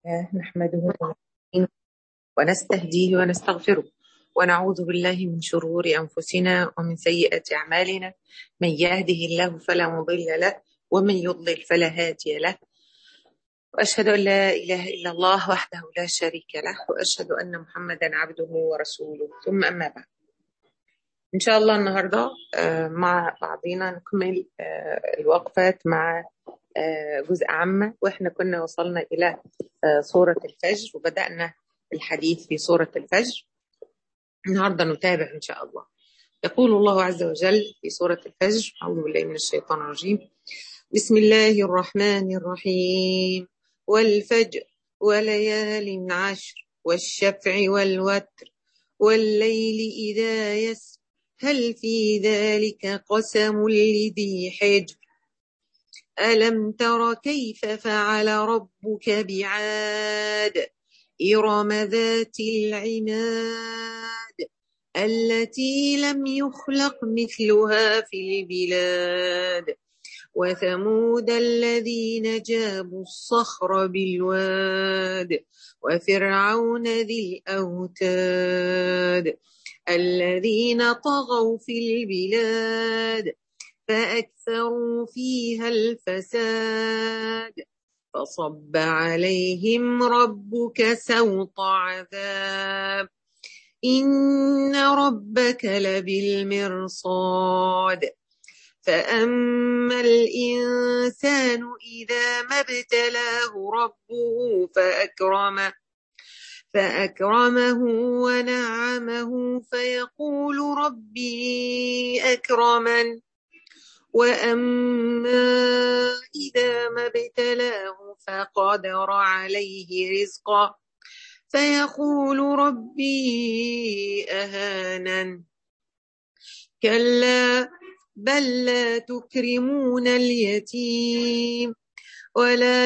نحمده ونستهديه ونستغفره ونعوذ بالله من شرور أنفسنا ومن سيئات أعمالنا من يهده الله فلا مضل له ومن يضلل فلا هادي له وأشهد أن لا إله إلا الله وحده لا شريك له وأشهد أن محمدا عبده ورسوله ثم أما بعد إن شاء الله النهاردة مع بعضنا نكمل الوقفات مع جزء عامة وإحنا كنا وصلنا إلى سورة الفجر وبدأنا الحديث في سورة الفجر النهاردة نتابع إن شاء الله يقول الله عز وجل في سورة الفجر أعوذ بالله من الشيطان الرجيم بسم الله الرحمن الرحيم والفجر وليال عشر والشفع والوتر والليل إذا يسر هل في ذلك قسم لذي حجر ألم تر كيف فعل ربك بعاد إرم ذات العماد التي لم يخلق مثلها في البلاد وثمود الذين جابوا الصخر بالواد وفرعون ذي الأوتاد الذين طغوا في البلاد فأكثروا فيها الفساد فصب عليهم ربك سوط عذاب إن ربك لبالمرصاد فأما الإنسان إذا ما ابتلاه ربه فأكرمه فأكرمه ونعمه فيقول ربي أكرمن وأما إذا ما ابتلاه فقدر عليه رزقا فيقول ربي أهانن كلا بل لا تكرمون اليتيم ولا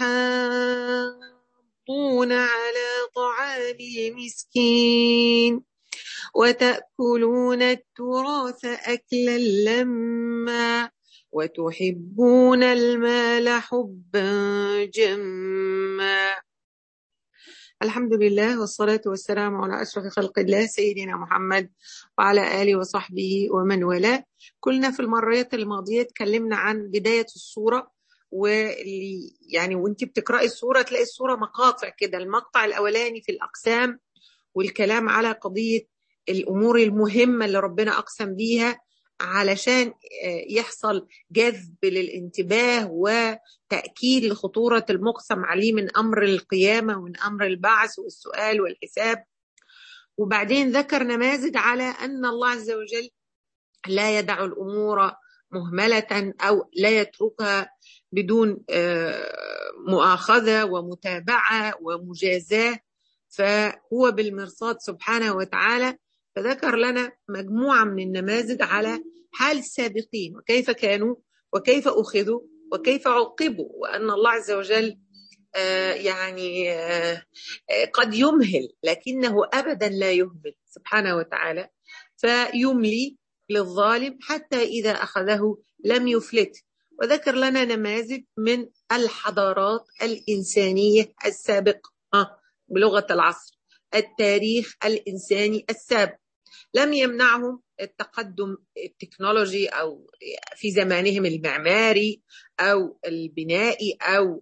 تحاضون على طعام المسكين وتأكلون التراث أكلا لما وتحبون المال حبا جما الحمد لله والصلاة والسلام على أشرف خلق الله سيدنا محمد وعلى آله وصحبه ومن والاه كلنا في المرات الماضية اتكلمنا عن بداية السورة واللي يعني وانت بتقرأي السورة تلاقي السورة مقاطع كده المقطع الأولاني في الأقسام والكلام على قضية الأمور المهمة اللي ربنا أقسم بيها علشان يحصل جذب للانتباه وتأكيد لخطورة المقسم عليه من أمر القيامة ومن أمر البعث والسؤال والحساب وبعدين ذكر نماذج على أن الله عز وجل لا يدع الأمور مهملة أو لا يتركها بدون مؤاخذة ومتابعة ومجازاة فهو بالمرصاد سبحانه وتعالى فذكر لنا مجموعة من النماذج على حال السابقين وكيف كانوا وكيف أخذوا وكيف عوقبوا وأن الله عز وجل يعني قد يمهل لكنه أبدا لا يهمل سبحانه وتعالى فيملي للظالم حتى إذا أخذه لم يفلت وذكر لنا نماذج من الحضارات الإنسانية السابقة بلغة العصر التاريخ الإنساني السابق لم يمنعهم التقدم التكنولوجي أو في زمانهم المعماري أو البنائي أو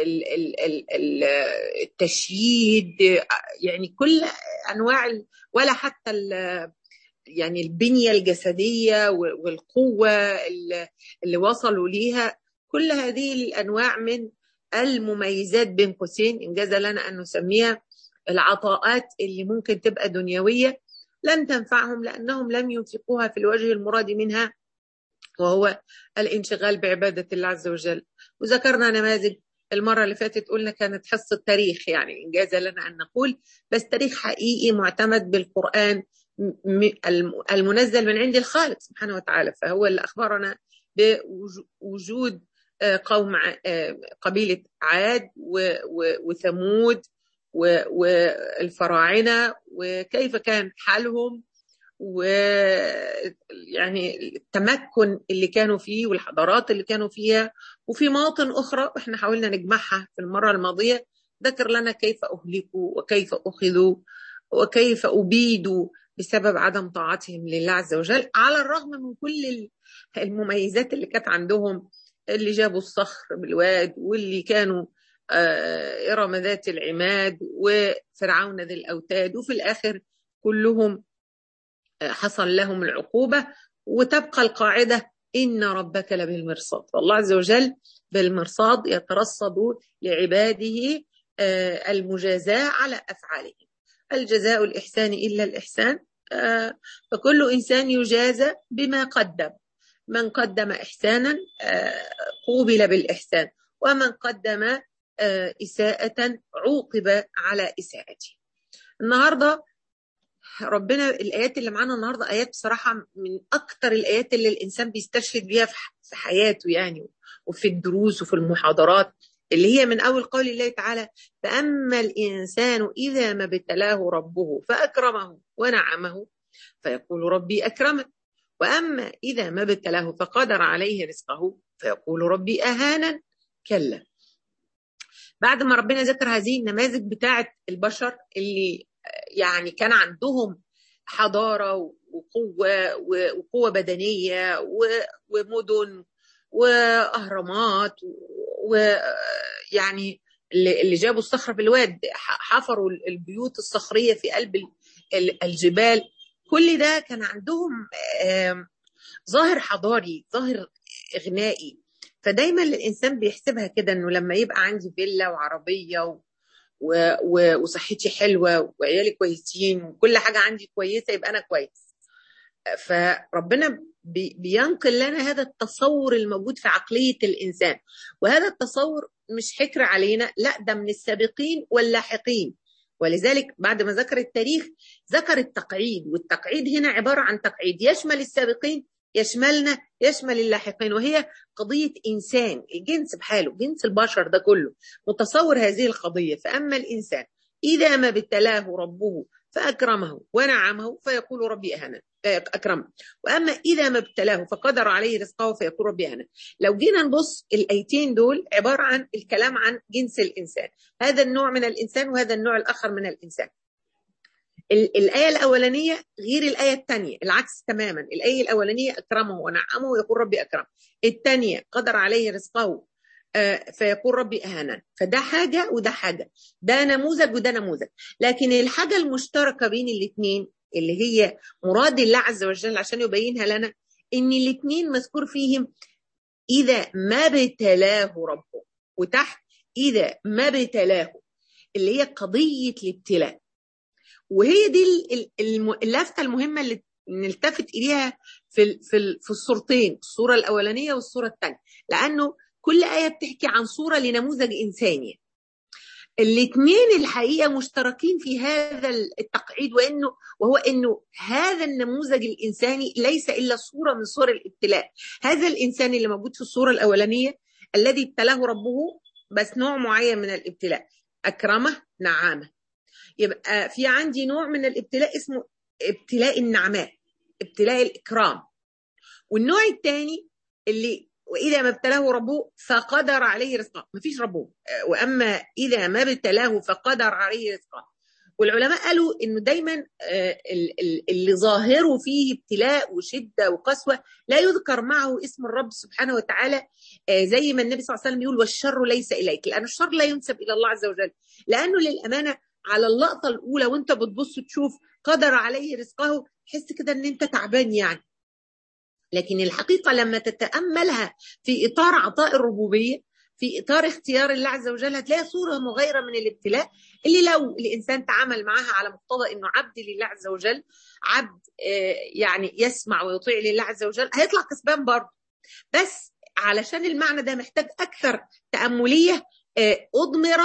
التشييد يعني كل أنواع ولا حتى يعني البنية الجسدية والقوة اللي وصلوا ليها كل هذه الأنواع من المميزات بين قوسين إنجاز لنا أن نسميها العطاءات اللي ممكن تبقى دنيوية لن تنفعهم لأنهم لم ينفقوها في الوجه المراد منها وهو الانشغال بعبادة الله عز وجل وذكرنا نماذج المرة اللي فاتت قلنا كانت حصة تاريخ يعني إنجاز لنا أن نقول بس تاريخ حقيقي معتمد بالقرآن المنزل من عند الخالق سبحانه وتعالى فهو اللي أخبرنا بوجود قوم قبيلة عاد وثمود والفراعنة وكيف كان حالهم ويعني التمكن اللي كانوا فيه والحضارات اللي كانوا فيها وفي مواطن أخرى احنا حاولنا نجمعها في المرة الماضية ذكر لنا كيف أهلكوا وكيف أخذوا وكيف أبيدوا بسبب عدم طاعتهم لله عز وجل على الرغم من كل المميزات اللي كانت عندهم اللي جابوا الصخر بالواد واللي كانوا إرم ذات العماد وفرعون ذي الأوتاد وفي الآخر كلهم حصل لهم العقوبة وتبقى القاعدة إن ربك لبالمرصاد والله عز وجل بالمرصاد يترصد لعباده المجازاة على أفعالهم الجزاء الإحسان إلا الإحسان فكل إنسان يجازى بما قدم من قدم إحسانا قوبل بالإحسان ومن قدم إساءة عوقب على إساءته النهاردة ربنا الآيات اللي معانا النهاردة آيات بصراحة من أكتر الآيات اللي الإنسان بيستشهد بيها في حياته يعني وفي الدروس وفي المحاضرات اللي هي من أول قول الله تعالى فأما الإنسان إذا ما ابتلاه ربه فأكرمه ونعمه فيقول ربي أكرمن وأما إذا ما ابتلاه فقدر عليه رزقه فيقول ربي أهانا كلا بعد ما ربنا ذكر هذه النماذج بتاعة البشر اللي يعني كان عندهم حضارة وقوة وقوة بدنية ومدن وأهرامات ويعني اللي جابوا الصخرة في الواد حفروا البيوت الصخرية في قلب الجبال كل ده كان عندهم ظاهر حضاري ظاهر إغنائي فدايما الإنسان بيحسبها كده إنه لما يبقى عندي فيلا وعربية و... و... و... وصحتي حلوة وعيالي كويسين وكل حاجة عندي كويسة يبقى أنا كويس فربنا بي... بينقل لنا هذا التصور الموجود في عقلية الإنسان وهذا التصور مش حكر علينا لا ده من السابقين واللاحقين ولذلك بعد ما ذكر التاريخ ذكر التقعيد والتقعيد هنا عبارة عن تقعيد يشمل السابقين يشملنا يشمل اللاحقين وهي قضية إنسان الجنس بحاله جنس البشر ده كله متصور هذه القضية فأما الإنسان إذا ما ابتلاه ربه فأكرمه ونعمه فيقول ربي أهنا أكرمه وأما إذا ما ابتلاه فقدر عليه رزقه فيقول ربي أهنا لو جينا نبص الأيتين دول عبارة عن الكلام عن جنس الإنسان هذا النوع من الإنسان وهذا النوع الآخر من الإنسان الآية الأولانية غير الآية الثانية العكس تماما الآية الأولانية أكرمه ونعمه ويقول ربي أكرم الثانية قدر عليه رزقه فيقول ربي أهانا فده حاجة وده حاجة ده نموذج وده نموذج لكن الحاجة المشتركة بين الاثنين اللي هي مراد الله عز وجل عشان يبينها لنا إن الاثنين مذكور فيهم إذا ما ابتلاه ربه وتحت إذا ما ابتلاه اللي هي قضية الابتلاء وهي دي اللفتة المهمة اللي نلتفت إليها في في في الصورتين الصورة الأولانية والصورة الثانية لأنه كل آية بتحكي عن صورة لنموذج إنساني الاثنين الحقيقة مشتركين في هذا التقعيد وإنه وهو إنه هذا النموذج الإنساني ليس إلا صورة من صور الابتلاء هذا الإنسان اللي موجود في الصورة الأولانية الذي ابتلاه ربه بس نوع معين من الابتلاء أكرمه نعامه يبقى في عندي نوع من الابتلاء اسمه ابتلاء النعماء ابتلاء الإكرام والنوع الثاني اللي وإذا ما ابتلاه ربه فقدر عليه رزقه ما فيش ربه وأما إذا ما ابتلاه فقدر عليه رزقه والعلماء قالوا إنه دايما اللي ظاهره فيه ابتلاء وشدة وقسوة لا يذكر معه اسم الرب سبحانه وتعالى زي ما النبي صلى الله عليه وسلم يقول والشر ليس إليك لأن الشر لا ينسب إلى الله عز وجل لأنه للأمانة على اللقطة الأولى وأنت بتبص تشوف قدر عليه رزقه تحس كده إن أنت تعبان يعني لكن الحقيقة لما تتأملها في إطار عطاء الربوبية في إطار اختيار الله عز وجل هتلاقي صورة مغايرة من الابتلاء اللي لو الإنسان تعامل معها على مقتضى إنه عبد لله عز وجل عبد يعني يسمع ويطيع لله عز وجل هيطلع كسبان برضه بس علشان المعنى ده محتاج أكثر تأملية أضمر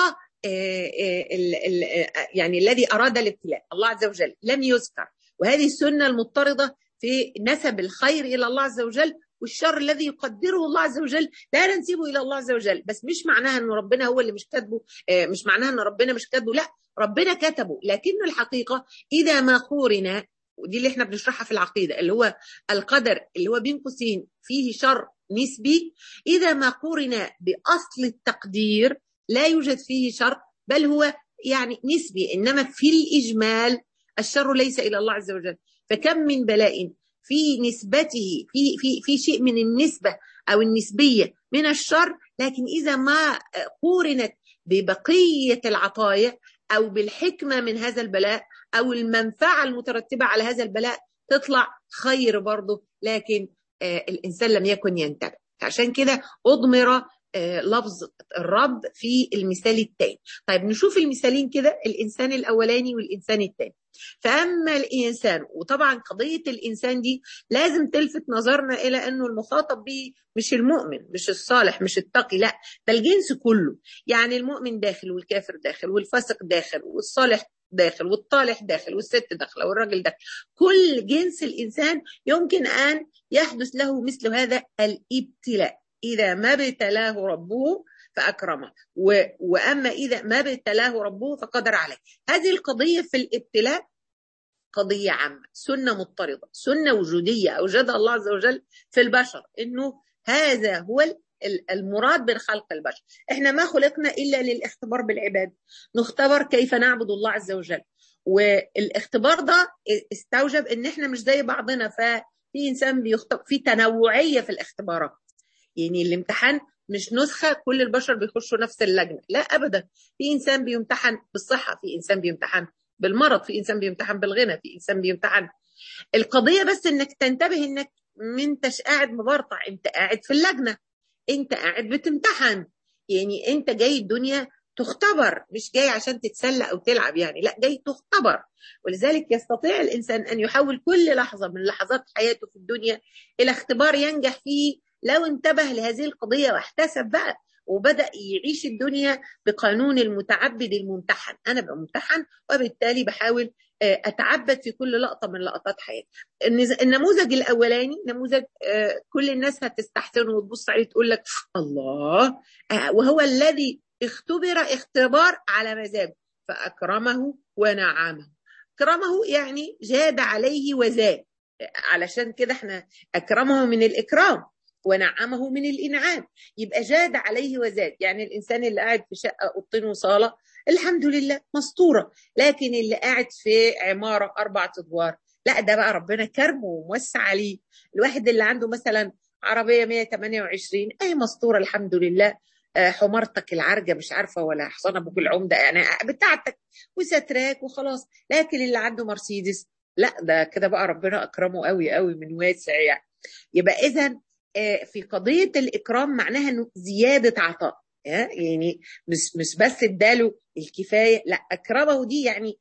يعني الذي أراد الابتلاء الله عز وجل لم يذكر وهذه السنة المضطردة في نسب الخير إلى الله عز وجل والشر الذي يقدره الله عز وجل لا ننسبه إلى الله عز وجل بس مش معناها أن ربنا هو اللي مش كاتبه مش معناها أن ربنا مش كاتبه لا ربنا كتبه لكنه الحقيقة إذا ما قورنا ودي اللي احنا بنشرحها في العقيدة اللي هو القدر اللي هو بين قوسين فيه شر نسبي إذا ما قورنا بأصل التقدير لا يوجد فيه شر بل هو يعني نسبي انما في الاجمال الشر ليس الى الله عز وجل فكم من بلاء في نسبته في في في شيء من النسبه او النسبيه من الشر لكن اذا ما قورنت ببقيه العطايا او بالحكمه من هذا البلاء او المنفعه المترتبه على هذا البلاء تطلع خير برضه لكن الانسان لم يكن ينتبه عشان كده اضمر لفظ الرب في المثال الثاني طيب نشوف المثالين كده الانسان الاولاني والانسان الثاني فاما الانسان وطبعا قضيه الانسان دي لازم تلفت نظرنا الى انه المخاطب به مش المؤمن مش الصالح مش التقي لا ده الجنس كله يعني المؤمن داخل والكافر داخل والفاسق داخل والصالح داخل والطالح داخل والست داخله والراجل داخل كل جنس الانسان يمكن ان يحدث له مثل هذا الابتلاء اذا ما ابتلاه ربه فاكرمه و... واما اذا ما ابتلاه ربه فقدر عليه هذه القضيه في الابتلاء قضيه عامه سنه مضطرده سنه وجوديه اوجدها الله عز وجل في البشر انه هذا هو المراد من خلق البشر احنا ما خلقنا الا للاختبار بالعباد نختبر كيف نعبد الله عز وجل والاختبار ده استوجب ان احنا مش زي بعضنا ففي انسان بيختبر في تنوعيه في الاختبارات يعني الامتحان مش نسخه كل البشر بيخشوا نفس اللجنه لا ابدا في انسان بيمتحن بالصحه في انسان بيمتحن بالمرض في انسان بيمتحن بالغنى في انسان بيمتحن القضيه بس انك تنتبه انك ما انتش قاعد مبرطع انت قاعد في اللجنه انت قاعد بتمتحن يعني انت جاي الدنيا تختبر مش جاي عشان تتسلى او تلعب يعني لا جاي تختبر ولذلك يستطيع الانسان ان يحول كل لحظه من لحظات حياته في الدنيا الى اختبار ينجح فيه لو انتبه لهذه القضيه واحتسب بقى وبدا يعيش الدنيا بقانون المتعبد الممتحن انا بمتحن وبالتالي بحاول اتعبد في كل لقطه من لقطات حياتي النموذج الاولاني نموذج كل الناس هتستحسنه وتبص عليه تقول لك الله وهو الذي اختبر اختبار على مزاجه فاكرمه ونعمه اكرمه يعني جاد عليه وزاد علشان كده احنا اكرمه من الاكرام ونعمه من الانعام يبقى جاد عليه وزاد يعني الانسان اللي قاعد في شقه اوضتين وصاله الحمد لله مستوره لكن اللي قاعد في عماره اربع ادوار لا ده بقى ربنا كرمه وموسع عليه الواحد اللي عنده مثلا عربيه 128 اي مستوره الحمد لله حمارتك العرجه مش عارفه ولا حصان ابوك العمده يعني بتاعتك وستراك وخلاص لكن اللي عنده مرسيدس لا ده كده بقى ربنا اكرمه قوي قوي من واسع يعني يبقى اذا في قضيه الاكرام معناها انه زياده عطاء يعني مش مش بس اداله الكفايه لا اكرمه دي يعني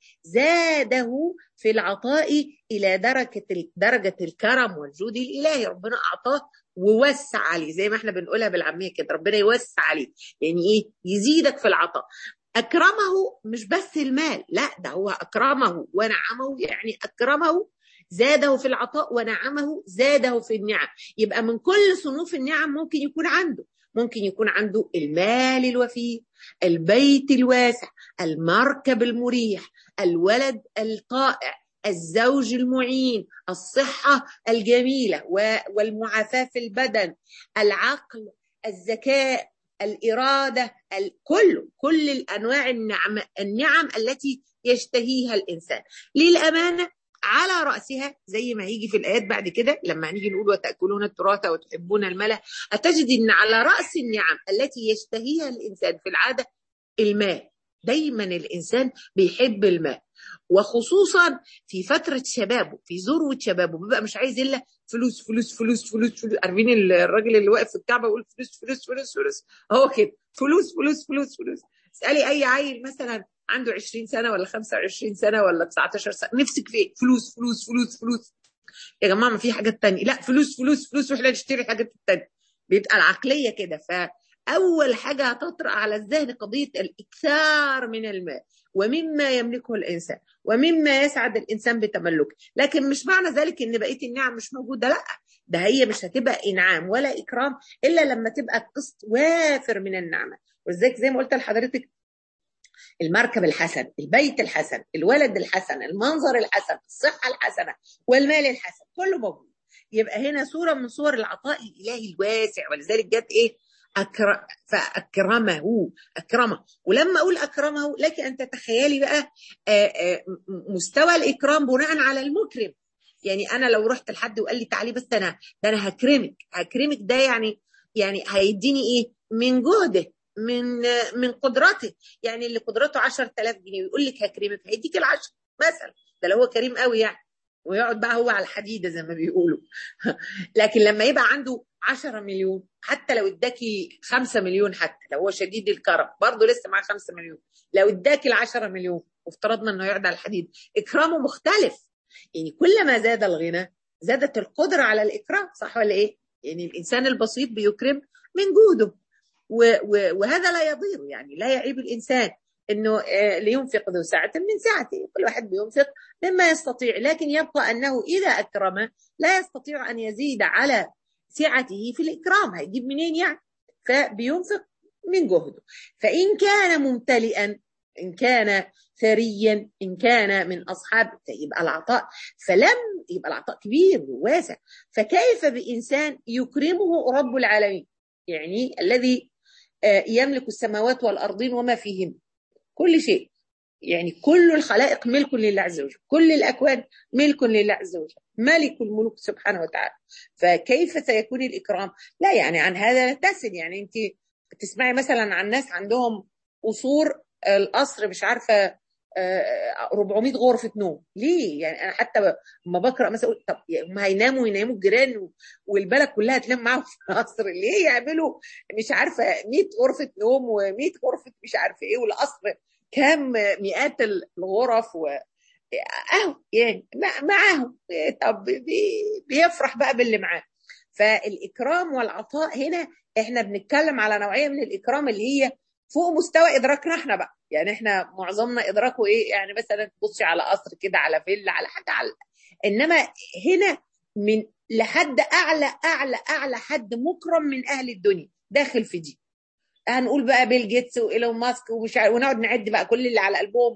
زاده في العطاء الى درجه درجه الكرم والجود الالهي ربنا اعطاه ووسع عليه زي ما احنا بنقولها بالعاميه كده ربنا يوسع عليه يعني ايه يزيدك في العطاء اكرمه مش بس المال لا ده هو اكرمه ونعمه يعني اكرمه زاده في العطاء ونعمه زاده في النعم يبقى من كل صنوف النعم ممكن يكون عنده ممكن يكون عنده المال الوفير البيت الواسع المركب المريح الولد الطائع الزوج المعين الصحة الجميلة والمعافاة في البدن العقل الذكاء الإرادة كله كل الأنواع النعم, النعم التي يشتهيها الإنسان للأمانة على رأسها زي ما هيجي في الآيات بعد كده لما هنيجي نقول وتأكلون التراث وتحبون المال هتجد أن على رأس النعم التي يشتهيها الإنسان في العادة المال دايما الإنسان بيحب المال وخصوصا في فترة شبابه في ذروة شبابه بيبقى مش عايز إلا فلوس فلوس فلوس فلوس فلوس عارفين الراجل اللي واقف في الكعبة يقول فلوس فلوس فلوس فلوس هو كده فلوس فلوس فلوس فلوس اسألي أي عيل مثلا عنده 20 سنه ولا 25 سنه ولا 19 سنه نفسك في ايه؟ فلوس فلوس فلوس فلوس يا جماعه ما في حاجات تانية لا فلوس فلوس فلوس واحنا نشتري الحاجات التانية بيبقى العقليه كده فاول حاجه هتطرأ على الذهن قضيه الاكثار من المال ومما يملكه الانسان ومما يسعد الانسان بتملكه لكن مش معنى ذلك ان بقيه النعم مش موجوده لا ده هي مش هتبقى انعام ولا اكرام الا لما تبقى القسط وافر من النعمه ولذلك زي ما قلت لحضرتك المركب الحسن البيت الحسن الولد الحسن المنظر الحسن الصحة الحسنة والمال الحسن كله موجود يبقى هنا صورة من صور العطاء الإلهي الواسع ولذلك جت إيه أكر... فأكرمه أكرمه ولما أقول أكرمه لك أن تتخيلي بقى مستوى الإكرام بناء على المكرم يعني أنا لو رحت لحد وقال لي تعالي بس أنا ده أنا هكرمك هكرمك ده يعني يعني هيديني إيه من جهده من من قدرته يعني اللي قدرته 10000 جنيه ويقول لك هكرمك هيديك العشر مثلا ده لو هو كريم قوي يعني ويقعد بقى هو على الحديده زي ما بيقولوا لكن لما يبقى عنده 10 مليون حتى لو اداكي 5 مليون حتى لو هو شديد الكرم برضه لسه معاه 5 مليون لو اداكي ال 10 مليون وافترضنا انه يقعد على الحديد اكرامه مختلف يعني كلما زاد الغنى زادت القدره على الاكرام صح ولا ايه؟ يعني الانسان البسيط بيكرم من جوده وهذا لا يضير يعني لا يعيب الانسان انه لينفق ذو سعة من سعته كل واحد بينفق مما يستطيع لكن يبقى انه اذا اكرم لا يستطيع ان يزيد على سعته في الاكرام هيجيب منين يعني فبينفق من جهده فان كان ممتلئا ان كان ثريا ان كان من اصحاب يبقى العطاء فلم يبقى العطاء كبير وواسع فكيف بانسان يكرمه رب العالمين يعني الذي يملك السماوات والارضين وما فيهن كل شيء يعني كل الخلائق ملك لله عز وجل كل الأكوان ملك لله عز وجل ملك الملوك سبحانه وتعالى فكيف سيكون الإكرام لا يعني عن هذا لا تسل يعني أنت تسمعي مثلا عن ناس عندهم قصور القصر مش عارفة 400 غرفة نوم ليه يعني أنا حتى ما بقرأ مثلا طب هم هيناموا يناموا الجيران والبلد كلها تنام معاهم في القصر ليه يعملوا مش عارفة 100 غرفة نوم و100 غرفة مش عارفة إيه والقصر كام مئات الغرف و اهو يعني معاهم طب بيفرح بقى باللي معاه فالاكرام والعطاء هنا احنا بنتكلم على نوعيه من الاكرام اللي هي فوق مستوى ادراكنا احنا بقى يعني احنا معظمنا ادراكه ايه يعني مثلا تبصي على قصر كده على فيلا على حاجه على انما هنا من لحد اعلى اعلى اعلى حد مكرم من اهل الدنيا داخل في دي هنقول بقى بيل جيتس وايلون ماسك ومش عارف ونقعد نعد بقى كل اللي على قلبهم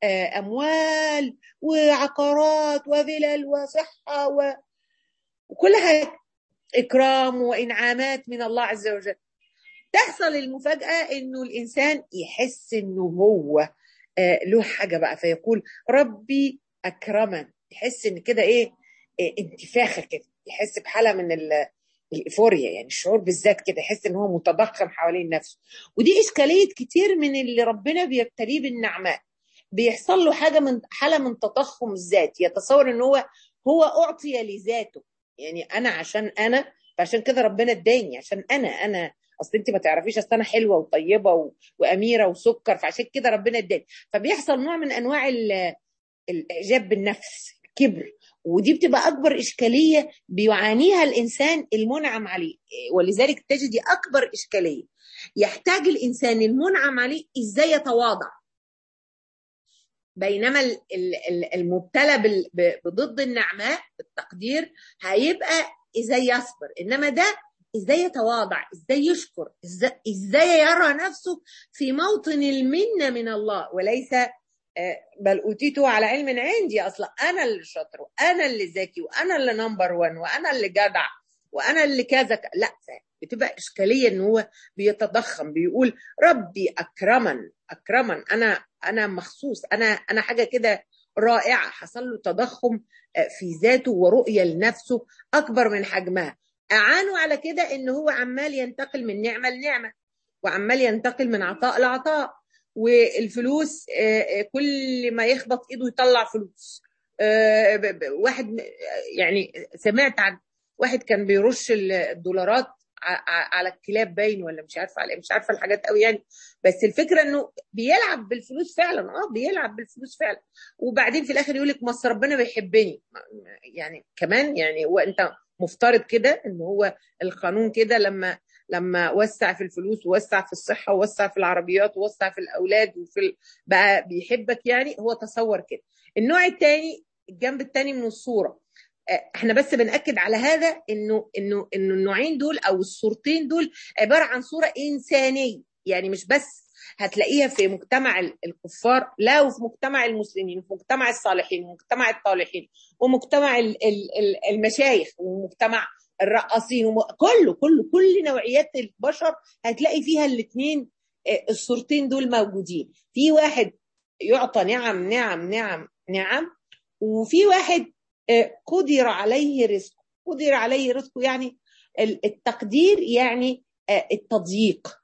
اموال وعقارات وفلل وصحه و... وكل حاجه اكرام وانعامات من الله عز وجل تحصل المفاجاه انه الانسان يحس انه هو له حاجه بقى فيقول ربي اكرمن يحس ان كده ايه انتفاخه كده يحس بحاله من الايفوريا يعني الشعور بالذات كده يحس ان هو متضخم حوالين نفسه ودي اشكاليه كتير من اللي ربنا بيبتليه بالنعماء بيحصل له حاجه من حاله من تضخم الذات يتصور ان هو هو اعطي لذاته يعني انا عشان انا فعشان كده ربنا اداني عشان انا انا اصل انت ما تعرفيش اصل انا حلوه وطيبه و... واميره وسكر فعشان كده ربنا اداني فبيحصل نوع من انواع الاعجاب بالنفس الكبر ودي بتبقى اكبر اشكاليه بيعانيها الانسان المنعم عليه ولذلك تجدي اكبر اشكاليه يحتاج الانسان المنعم عليه ازاي يتواضع بينما المبتلى بضد النعماء بالتقدير هيبقى ازاي يصبر انما ده ازاي يتواضع ازاي يشكر ازاي يرى نفسه في موطن المنه من الله وليس بل اوتيته على علم عندي اصلا انا اللي شاطر وانا اللي ذكي وانا اللي نمبر 1 وانا اللي جدع وانا اللي كذا لا بتبقى اشكاليه ان هو بيتضخم بيقول ربي اكرمن اكرمن انا انا مخصوص انا انا حاجه كده رائعه حصل له تضخم في ذاته ورؤيه لنفسه اكبر من حجمها اعانوا على كده ان هو عمال ينتقل من نعمه لنعمه وعمال ينتقل من عطاء لعطاء والفلوس كل ما يخبط ايده يطلع فلوس واحد يعني سمعت عن واحد كان بيرش الدولارات على الكلاب باين ولا مش عارفه على مش عارفه الحاجات قوي يعني بس الفكره انه بيلعب بالفلوس فعلا اه بيلعب بالفلوس فعلا وبعدين في الاخر يقول لك مصر ربنا بيحبني يعني كمان يعني هو انت مفترض كده ان هو القانون كده لما لما وسع في الفلوس ووسع في الصحه ووسع في العربيات ووسع في الاولاد وفي ال... بقى بيحبك يعني هو تصور كده النوع الثاني الجنب الثاني من الصوره احنا بس بناكد على هذا انه انه انه النوعين دول او الصورتين دول عباره عن صوره انسانيه يعني مش بس هتلاقيها في مجتمع الكفار لا وفي مجتمع المسلمين وفي مجتمع الصالحين ومجتمع الطالحين ومجتمع المشايخ ومجتمع الرقاصين وم... كله كله كل نوعيات البشر هتلاقي فيها الاثنين الصورتين دول موجودين في واحد يعطى نعم نعم نعم نعم وفي واحد قدر عليه رزقه قدر عليه رزقه يعني التقدير يعني التضييق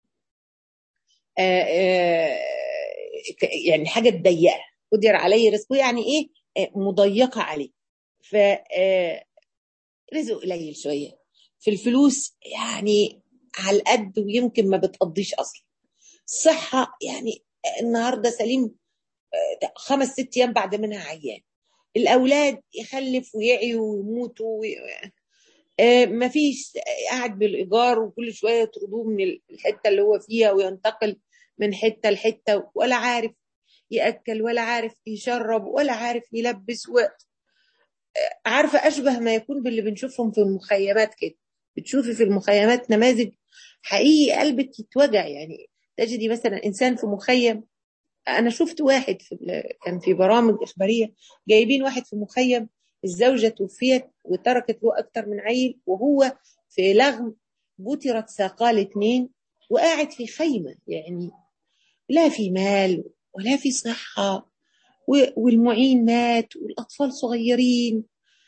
يعني حاجه ضيقه قدر عليه رزقه يعني ايه مضيقه عليه ف رزقه قليل شويه في الفلوس يعني على القد ويمكن ما بتقضيش اصلا الصحه يعني النهارده سليم خمس ست ايام بعد منها عيان الاولاد يخلف ويعيوا ويموتوا وي... ما فيش قاعد بالايجار وكل شويه يطردوه من الحته اللي هو فيها وينتقل من حته لحته ولا عارف ياكل ولا عارف يشرب ولا عارف يلبس و... عارفه اشبه ما يكون باللي بنشوفهم في المخيمات كده بتشوفي في المخيمات نماذج حقيقي قلبك يتوجع يعني تجدي مثلا انسان في مخيم انا شفت واحد في كان في برامج اخباريه جايبين واحد في مخيم الزوجه توفيت وتركت له اكتر من عيل وهو في لغم بترت ساقاه الاثنين وقاعد في خيمه يعني لا في مال ولا في صحه والمعين مات والاطفال صغيرين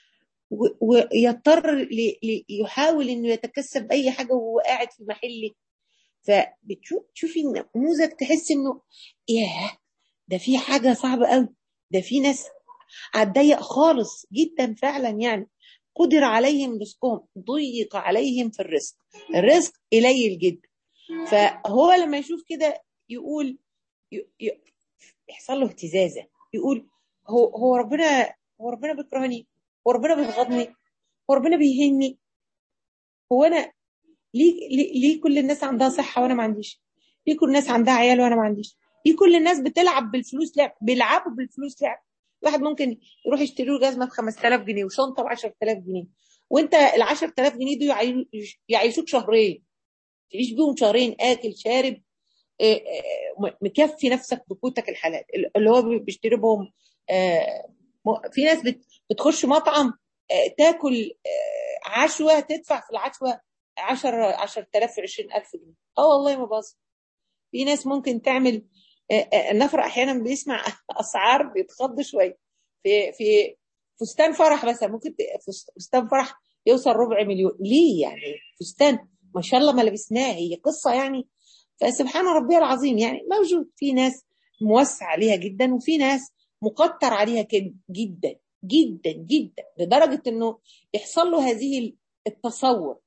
ويضطر يحاول انه يتكسب اي حاجه وهو قاعد في محله فبتشوفي نموذج تحس انه ياه ده في حاجه صعبه قوي ده في ناس هتضيق خالص جدا فعلا يعني قدر عليهم رزقهم ضيق عليهم في الرزق الرزق قليل جدا فهو لما يشوف كده يقول يحصل له اهتزازه يقول هو هو ربنا هو ربنا بيكرهني هو ربنا بيبغضني هو ربنا بيهني هو انا ليه ليه كل الناس عندها صحه وانا ما عنديش ليه كل الناس عندها عيال وانا ما عنديش ليه كل الناس بتلعب بالفلوس لعب بيلعبوا بالفلوس لعب واحد ممكن يروح يشتري له جزمه ب 5000 جنيه وشنطه ب 10000 جنيه وانت ال 10000 جنيه دول يعيشوك شهرين تعيش بيهم شهرين اكل شارب مكفي نفسك بقوتك الحلال اللي هو بيشتري بهم في ناس بتخش مطعم تاكل عشوه تدفع في العشوه 10 10000 20000 جنيه اه والله ما باظ في ناس ممكن تعمل النفر احيانا بيسمع اسعار بيتخض شويه في في فستان فرح مثلا ممكن فستان فرح يوصل ربع مليون ليه يعني فستان ما شاء الله ما لبسناه هي قصه يعني فسبحان ربي العظيم يعني موجود في ناس موسع عليها جدا وفي ناس مقتر عليها جدا جدا جدا لدرجه انه يحصل له هذه التصور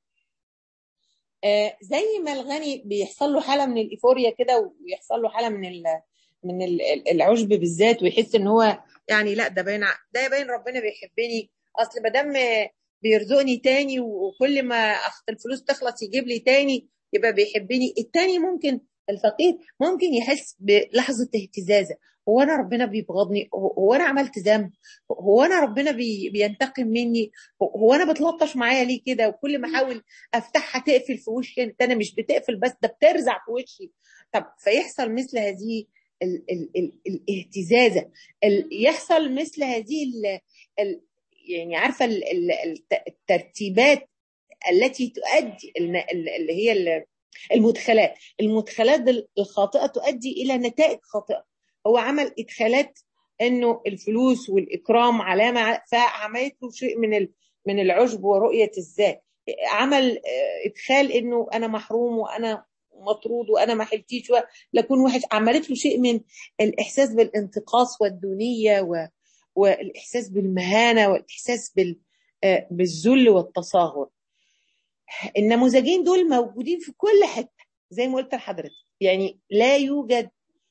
آه زي ما الغني بيحصل له حاله من الايفوريا كده ويحصل له حاله من ال من العشب بالذات ويحس ان هو يعني لا ده باين ده باين ربنا بيحبني اصل ما دام بيرزقني تاني وكل ما اخت الفلوس تخلص يجيب لي تاني يبقى بيحبني التاني ممكن الفقير ممكن يحس بلحظه اهتزازه هو انا ربنا بيبغضني هو انا عملت ذنب هو انا ربنا بي بينتقم مني هو انا بتلطش معايا ليه كده وكل ما احاول افتحها تقفل في وشي انت انا مش بتقفل بس ده بترزع في وشي طب فيحصل مثل هذه ال ال ال الاهتزازه ال يحصل مثل هذه ال ال يعني عارفه ال ال الترتيبات التي تؤدي اللي هي المدخلات المدخلات الخاطئه تؤدي الى نتائج خاطئه هو عمل ادخالات انه الفلوس والاكرام علامه فعملت له شيء من من العجب ورؤيه الذات عمل ادخال انه انا محروم وانا مطرود وانا ما حلتيش لكون وحش عملت له شيء من الاحساس بالانتقاص والدونيه و... والاحساس بالمهانه والاحساس بال... بالذل والتصاغر النموذجين دول موجودين في كل حته زي ما قلت لحضرتك يعني لا يوجد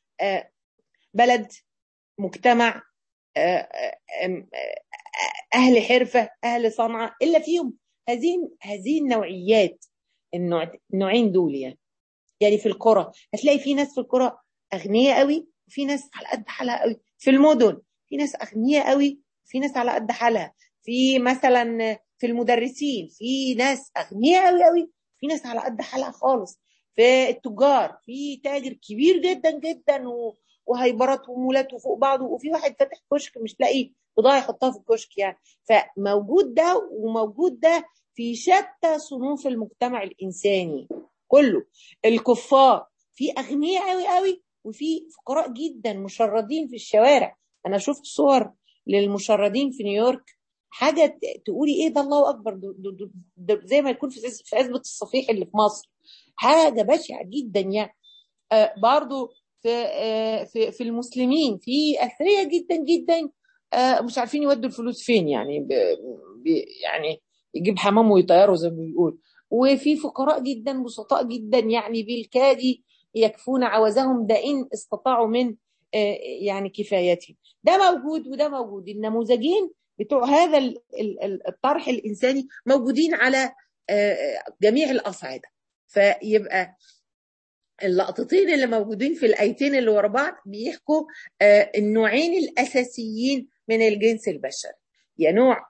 بلد مجتمع اهل حرفه اهل صنعه الا فيهم هذه هذه النوعيات النوع النوعين دول يعني يعني في القرى هتلاقي في ناس في القرى اغنياء قوي وفي ناس على قد حالها قوي في المدن في ناس اغنياء قوي في ناس على قد حالها في مثلا في المدرسين في ناس اغنياء قوي قوي في ناس على قد حالها خالص في التجار في تاجر كبير جدا جدا و... وهيبرات ومولات وفوق بعض وفي واحد فاتح كشك مش لاقي بضاعه يحطها في الكشك يعني فموجود ده وموجود ده في شتى صنوف المجتمع الانساني كله الكفار في اغنياء قوي قوي وفي فقراء جدا مشردين في الشوارع انا شفت صور للمشردين في نيويورك حاجه تقولي ايه ده الله اكبر دو دو دو دو زي ما يكون في عزبه الصفيح اللي في مصر حاجه بشعه جدا يعني آه برضو في آه في في المسلمين في اثرياء جدا جدا آه مش عارفين يودوا الفلوس فين يعني يعني يجيب حمام ويطيره زي ما بيقول وفي فقراء جدا بسطاء جدا يعني بالكاد يكفون عوزهم ده ان استطاعوا من يعني كفايتهم ده موجود وده موجود النموذجين بتوع هذا الطرح الانساني موجودين على جميع الاصعده فيبقى اللقطتين اللي موجودين في الايتين اللي ورا بعض بيحكوا النوعين الاساسيين من الجنس البشري يا نوع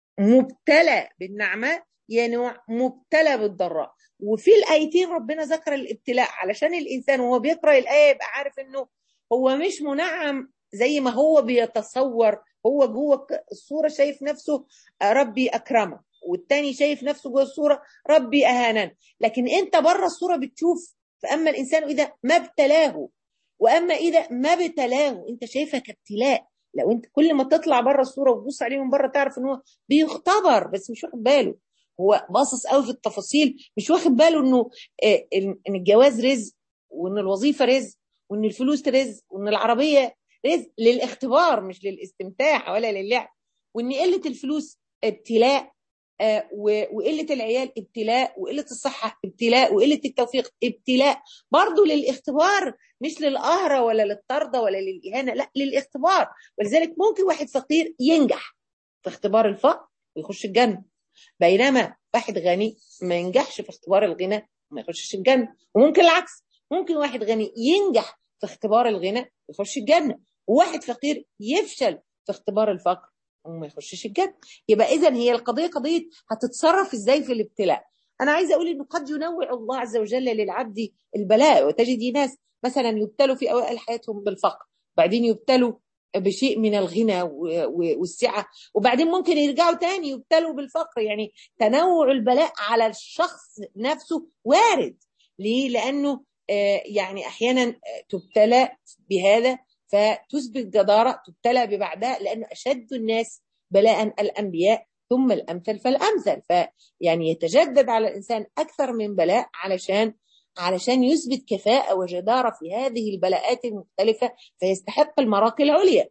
مبتلى بالنعماء يا نوع مبتلى بالضراء وفي الايتين ربنا ذكر الابتلاء علشان الانسان وهو بيقرا الايه يبقى عارف انه هو مش منعم زي ما هو بيتصور هو جوه الصوره شايف نفسه ربي اكرمه والتاني شايف نفسه جوه الصوره ربي اهانا لكن انت بره الصوره بتشوف فاما الانسان اذا ما ابتلاه واما اذا ما ابتلاه انت شايفها كابتلاء لو انت كل ما تطلع بره الصوره وتبص عليه من بره تعرف ان هو بيختبر بس مش واخد باله هو باصص قوي في التفاصيل مش واخد باله انه ان الجواز رزق وان الوظيفه رزق وان الفلوس رزق وان العربيه رزق للاختبار مش للاستمتاع ولا للعب وان قله الفلوس ابتلاء آه وقله العيال ابتلاء وقله الصحه ابتلاء وقله التوفيق ابتلاء برضه للاختبار مش للقهره ولا للطرده ولا للاهانه لا للاختبار ولذلك ممكن واحد فقير ينجح في اختبار الفقر ويخش الجنه بينما واحد غني ما ينجحش في اختبار الغنى ما يخشش الجنه وممكن العكس ممكن واحد غني ينجح في اختبار الغنى يخش الجنه وواحد فقير يفشل في اختبار الفقر وما يخشش الجنه يبقى اذا هي القضيه قضيه هتتصرف ازاي في الابتلاء انا عايزه اقول انه قد ينوع الله عز وجل للعبد البلاء وتجدي ناس مثلا يبتلوا في اوائل حياتهم بالفقر بعدين يبتلوا بشيء من الغنى والسعه وبعدين ممكن يرجعوا تاني يبتلوا بالفقر يعني تنوع البلاء على الشخص نفسه وارد ليه لانه يعني احيانا تبتلى بهذا فتثبت جدارة تبتلى ببعدها لأنه أشد الناس بلاء الأنبياء ثم الأمثل فالأمثل فيعني يتجدد على الإنسان أكثر من بلاء علشان علشان يثبت كفاءة وجدارة في هذه البلاءات المختلفة فيستحق المراقي العليا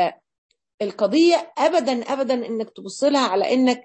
فالقضية أبدا أبدا إنك تبص لها على إنك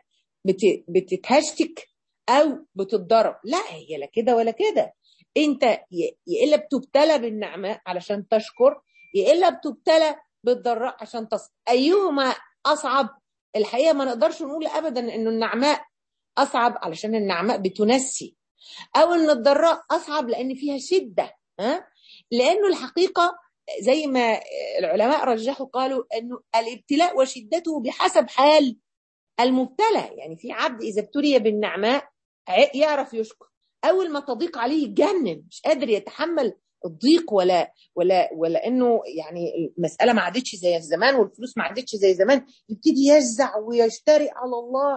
بتتهشتك أو بتتضرب لا هي لا كده ولا كده انت يا الا بتبتلى بالنعماء علشان تشكر يا الا بتبتلى بالضراء عشان تصبر ايهما اصعب الحقيقه ما نقدرش نقول ابدا انه النعماء اصعب علشان النعماء بتنسي او ان الضراء اصعب لان فيها شده ها لانه الحقيقه زي ما العلماء رجحوا قالوا انه الابتلاء وشدته بحسب حال المبتلى يعني في عبد اذا ابتلي بالنعماء يعرف يشكر اول ما تضيق عليه يتجنن مش قادر يتحمل الضيق ولا ولا ولا انه يعني المساله ما عادتش زي زمان والفلوس ما عادتش زي زمان يبتدي يجزع ويجترئ على الله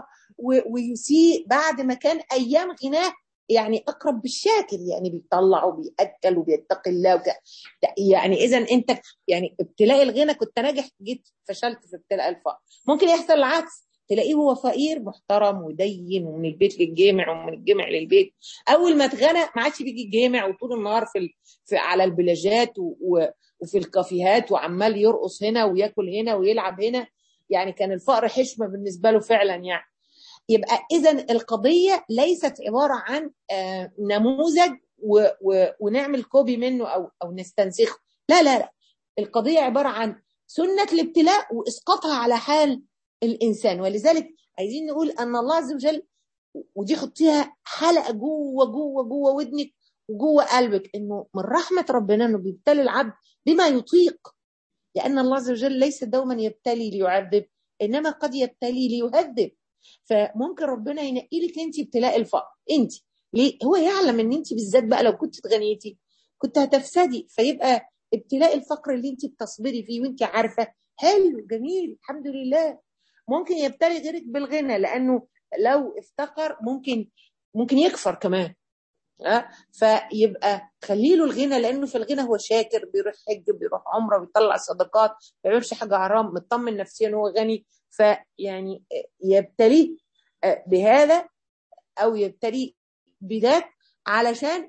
ويسيء بعد ما كان ايام غناه يعني اقرب بالشاكر يعني بيطلع وبيأكل وبيتقي الله وك... يعني اذا انت يعني ابتلاء الغنى كنت ناجح جيت فشلت في ابتلاء الفقر ممكن يحصل العكس تلاقيه هو فقير محترم ودين ومن البيت للجامع ومن الجامع للبيت اول ما اتغنى ما عادش بيجي الجامع وطول النهار في, ال... في على البلاجات و... و... وفي الكافيهات وعمال يرقص هنا وياكل هنا ويلعب هنا يعني كان الفقر حشمه بالنسبه له فعلا يعني يبقى اذا القضيه ليست عباره عن آه نموذج و... و... ونعمل كوبي منه او او نستنسخه لا لا لا القضيه عباره عن سنه الابتلاء واسقاطها على حال الانسان ولذلك عايزين نقول ان الله عز وجل ودي خطيها حلقه جوه جوه جوه ودنك وجوه قلبك انه من رحمه ربنا انه بيبتلي العبد بما يطيق لان الله عز وجل ليس دوما يبتلي ليعذب انما قد يبتلي ليهذب فممكن ربنا ينقي لك انت ابتلاء الفقر انت ليه هو يعلم ان انت بالذات بقى لو كنت اتغنيتي كنت هتفسدي فيبقى ابتلاء الفقر اللي انت بتصبري فيه وانت عارفه حلو جميل الحمد لله ممكن يبتلي غيرك بالغنى لانه لو افتقر ممكن ممكن يكفر كمان أه؟ فيبقى خلي له الغنى لانه في الغنى هو شاكر بيروح حج بيروح عمره بيطلع صدقات ما بيعملش حاجه حرام مطمن نفسيا هو غني فيعني يبتليه بهذا او يبتليه بذاك علشان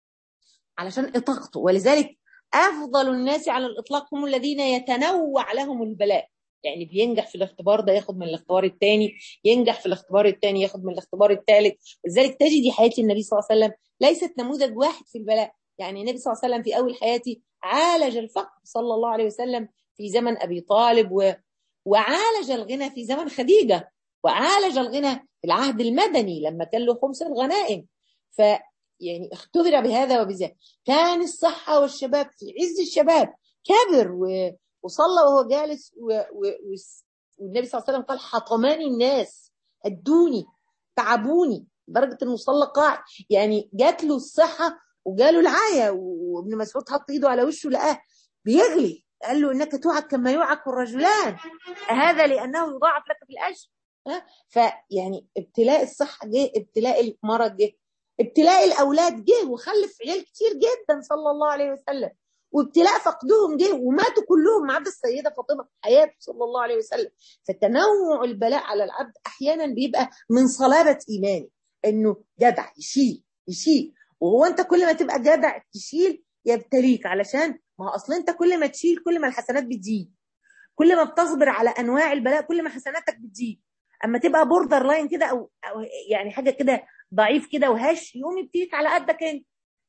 علشان اطاقته ولذلك افضل الناس على الاطلاق هم الذين يتنوع لهم البلاء يعني بينجح في الاختبار ده ياخد من الاختبار الثاني ينجح في الاختبار الثاني ياخد من الاختبار الثالث لذلك تجدي حياه النبي صلى الله عليه وسلم ليست نموذج واحد في البلاء يعني النبي صلى الله عليه وسلم في اول حياته عالج الفقر صلى الله عليه وسلم في زمن ابي طالب و... وعالج الغنى في زمن خديجه وعالج الغنى في العهد المدني لما كان له خمس الغنائم ف يعني اختبر بهذا وبذاك كان الصحة والشباب في عز الشباب كبر و... وصلى وهو جالس و... و... والنبي صلى الله عليه وسلم قال حطماني الناس هدوني تعبوني لدرجة انه صلى قاعد يعني جات له الصحة وجاله العاية وابن مسعود حط ايده على وشه لقاه بيغلي قال له انك توعك كما يوعك الرجلان هذا لانه يضاعف لك في الاجر فيعني ابتلاء الصحة جه ابتلاء المرض جه ابتلاء الاولاد جه وخلف عيال كتير جدا صلى الله عليه وسلم وابتلاء فقدهم جه وماتوا كلهم ما عدا السيده فاطمه في حياته صلى الله عليه وسلم فتنوع البلاء على العبد احيانا بيبقى من صلابه ايمانه انه جدع يشيل يشيل وهو انت كل ما تبقى جدع تشيل يبتليك علشان ما هو اصل انت كل ما تشيل كل ما الحسنات بتزيد كل ما بتصبر على انواع البلاء كل ما حسناتك بتزيد اما تبقى بوردر لاين كده او, أو يعني حاجه كده ضعيف كده وهش يقوم يبتليك على قدك انت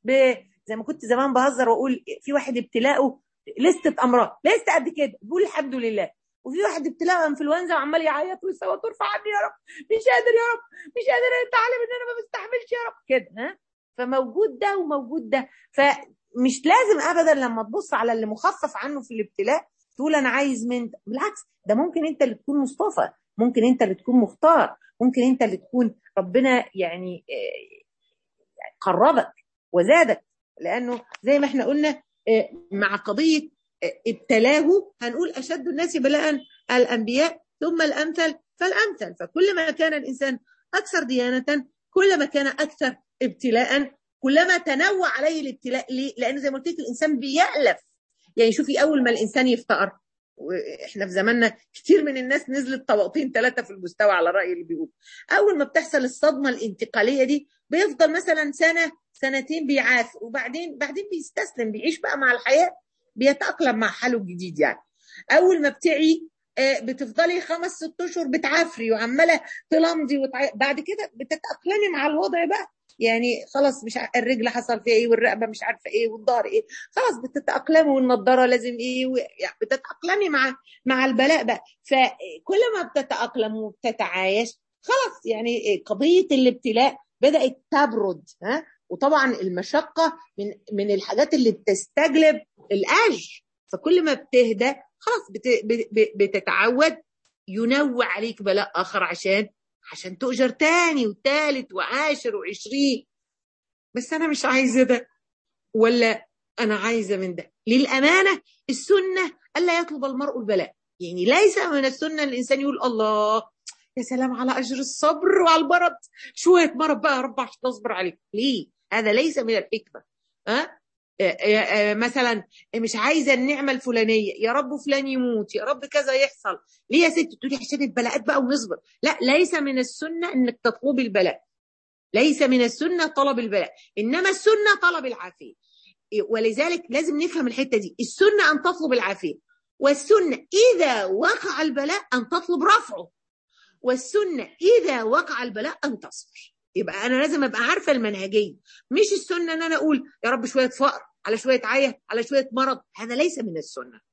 زي ما كنت زمان بهزر واقول في واحد ابتلاءه لستة امراض لسه قد كده بيقول الحمد لله وفي واحد ابتلاءه انفلونزا وعمال يعيط ويصوت وارفع عني يا رب مش قادر يا رب مش قادر انت عالم ان انا ما بستحملش يا رب كده ها فموجود ده وموجود ده فمش لازم ابدا لما تبص على اللي مخفف عنه في الابتلاء تقول انا عايز من ده. بالعكس ده ممكن انت اللي تكون مصطفى ممكن انت اللي تكون مختار ممكن انت اللي تكون ربنا يعني قربك وزادك لانه زي ما احنا قلنا مع قضيه ابتلاه هنقول اشد الناس بلاء الانبياء ثم الامثل فالامثل فكل ما كان الانسان اكثر ديانه كلما كان اكثر ابتلاء كلما تنوع عليه الابتلاء ليه؟ لان زي ما قلت لك الانسان بيألف يعني شوفي اول ما الانسان يفتقر واحنا في زماننا كتير من الناس نزلت طبقتين ثلاثه في المستوى على راي اللي بيقول اول ما بتحصل الصدمه الانتقاليه دي بيفضل مثلا سنه سنتين بيعافر وبعدين بعدين بيستسلم بيعيش بقى مع الحياه بيتاقلم مع حاله الجديد يعني اول ما بتعي بتفضلي خمس ست اشهر بتعافري وعماله تلمضي وتع... بعد كده بتتاقلمي مع الوضع بقى يعني خلاص مش الرجل حصل فيها ايه والرقبه مش عارفه ايه والظهر ايه خلاص بتتاقلمي والنضاره لازم ايه و... يعني بتتاقلمي مع مع البلاء بقى فكل ما بتتاقلم وبتتعايش خلاص يعني قضيه الابتلاء بدات تبرد ها وطبعا المشقه من من الحاجات اللي بتستجلب الاجر فكل ما بتهدى خلاص بت... بتتعود ينوع عليك بلاء اخر عشان عشان تؤجر تاني وتالت وعاشر وعشرين بس انا مش عايزه ده ولا انا عايزه من ده للامانه السنه الا يطلب المرء البلاء يعني ليس من السنه الانسان يقول الله يا سلام على اجر الصبر وعلى المرض شويه مرض بقى يا رب عشان تصبر عليك ليه هذا ليس من الحكمه ها أه؟ مثلا مش عايزه النعمه الفلانيه يا رب فلان يموت يا رب كذا يحصل ليه يا ست تقولي عشان البلاءات بقى ونصبر لا ليس من السنه انك تطلبي البلاء ليس من السنه طلب البلاء انما السنه طلب العافيه ولذلك لازم نفهم الحته دي السنه ان تطلب العافيه والسنه اذا وقع البلاء ان تطلب رفعه والسنه اذا وقع البلاء ان تصبر يبقى انا لازم ابقى عارفه المنهجيه مش السنه ان انا اقول يا رب شويه فقر على شويه عيه على شويه مرض هذا ليس من السنه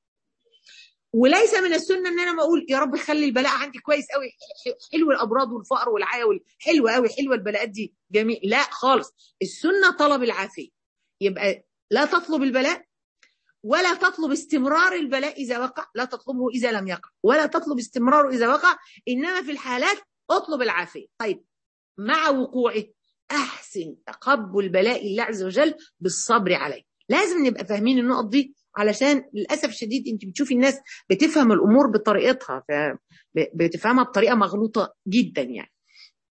وليس من السنه ان انا ما اقول يا رب خلي البلاء عندي كويس قوي حلو الامراض والفقر والعيا حلوه قوي حلوه البلاءات دي جميل لا خالص السنه طلب العافيه يبقى لا تطلب البلاء ولا تطلب استمرار البلاء اذا وقع لا تطلبه اذا لم يقع ولا تطلب استمراره اذا وقع انما في الحالات اطلب العافيه طيب مع وقوعه احسن تقبل بلاء الله عز وجل بالصبر عليه لازم نبقى فاهمين النقط دي علشان للاسف الشديد انت بتشوفي الناس بتفهم الامور بطريقتها بتفهمها بطريقه مغلوطه جدا يعني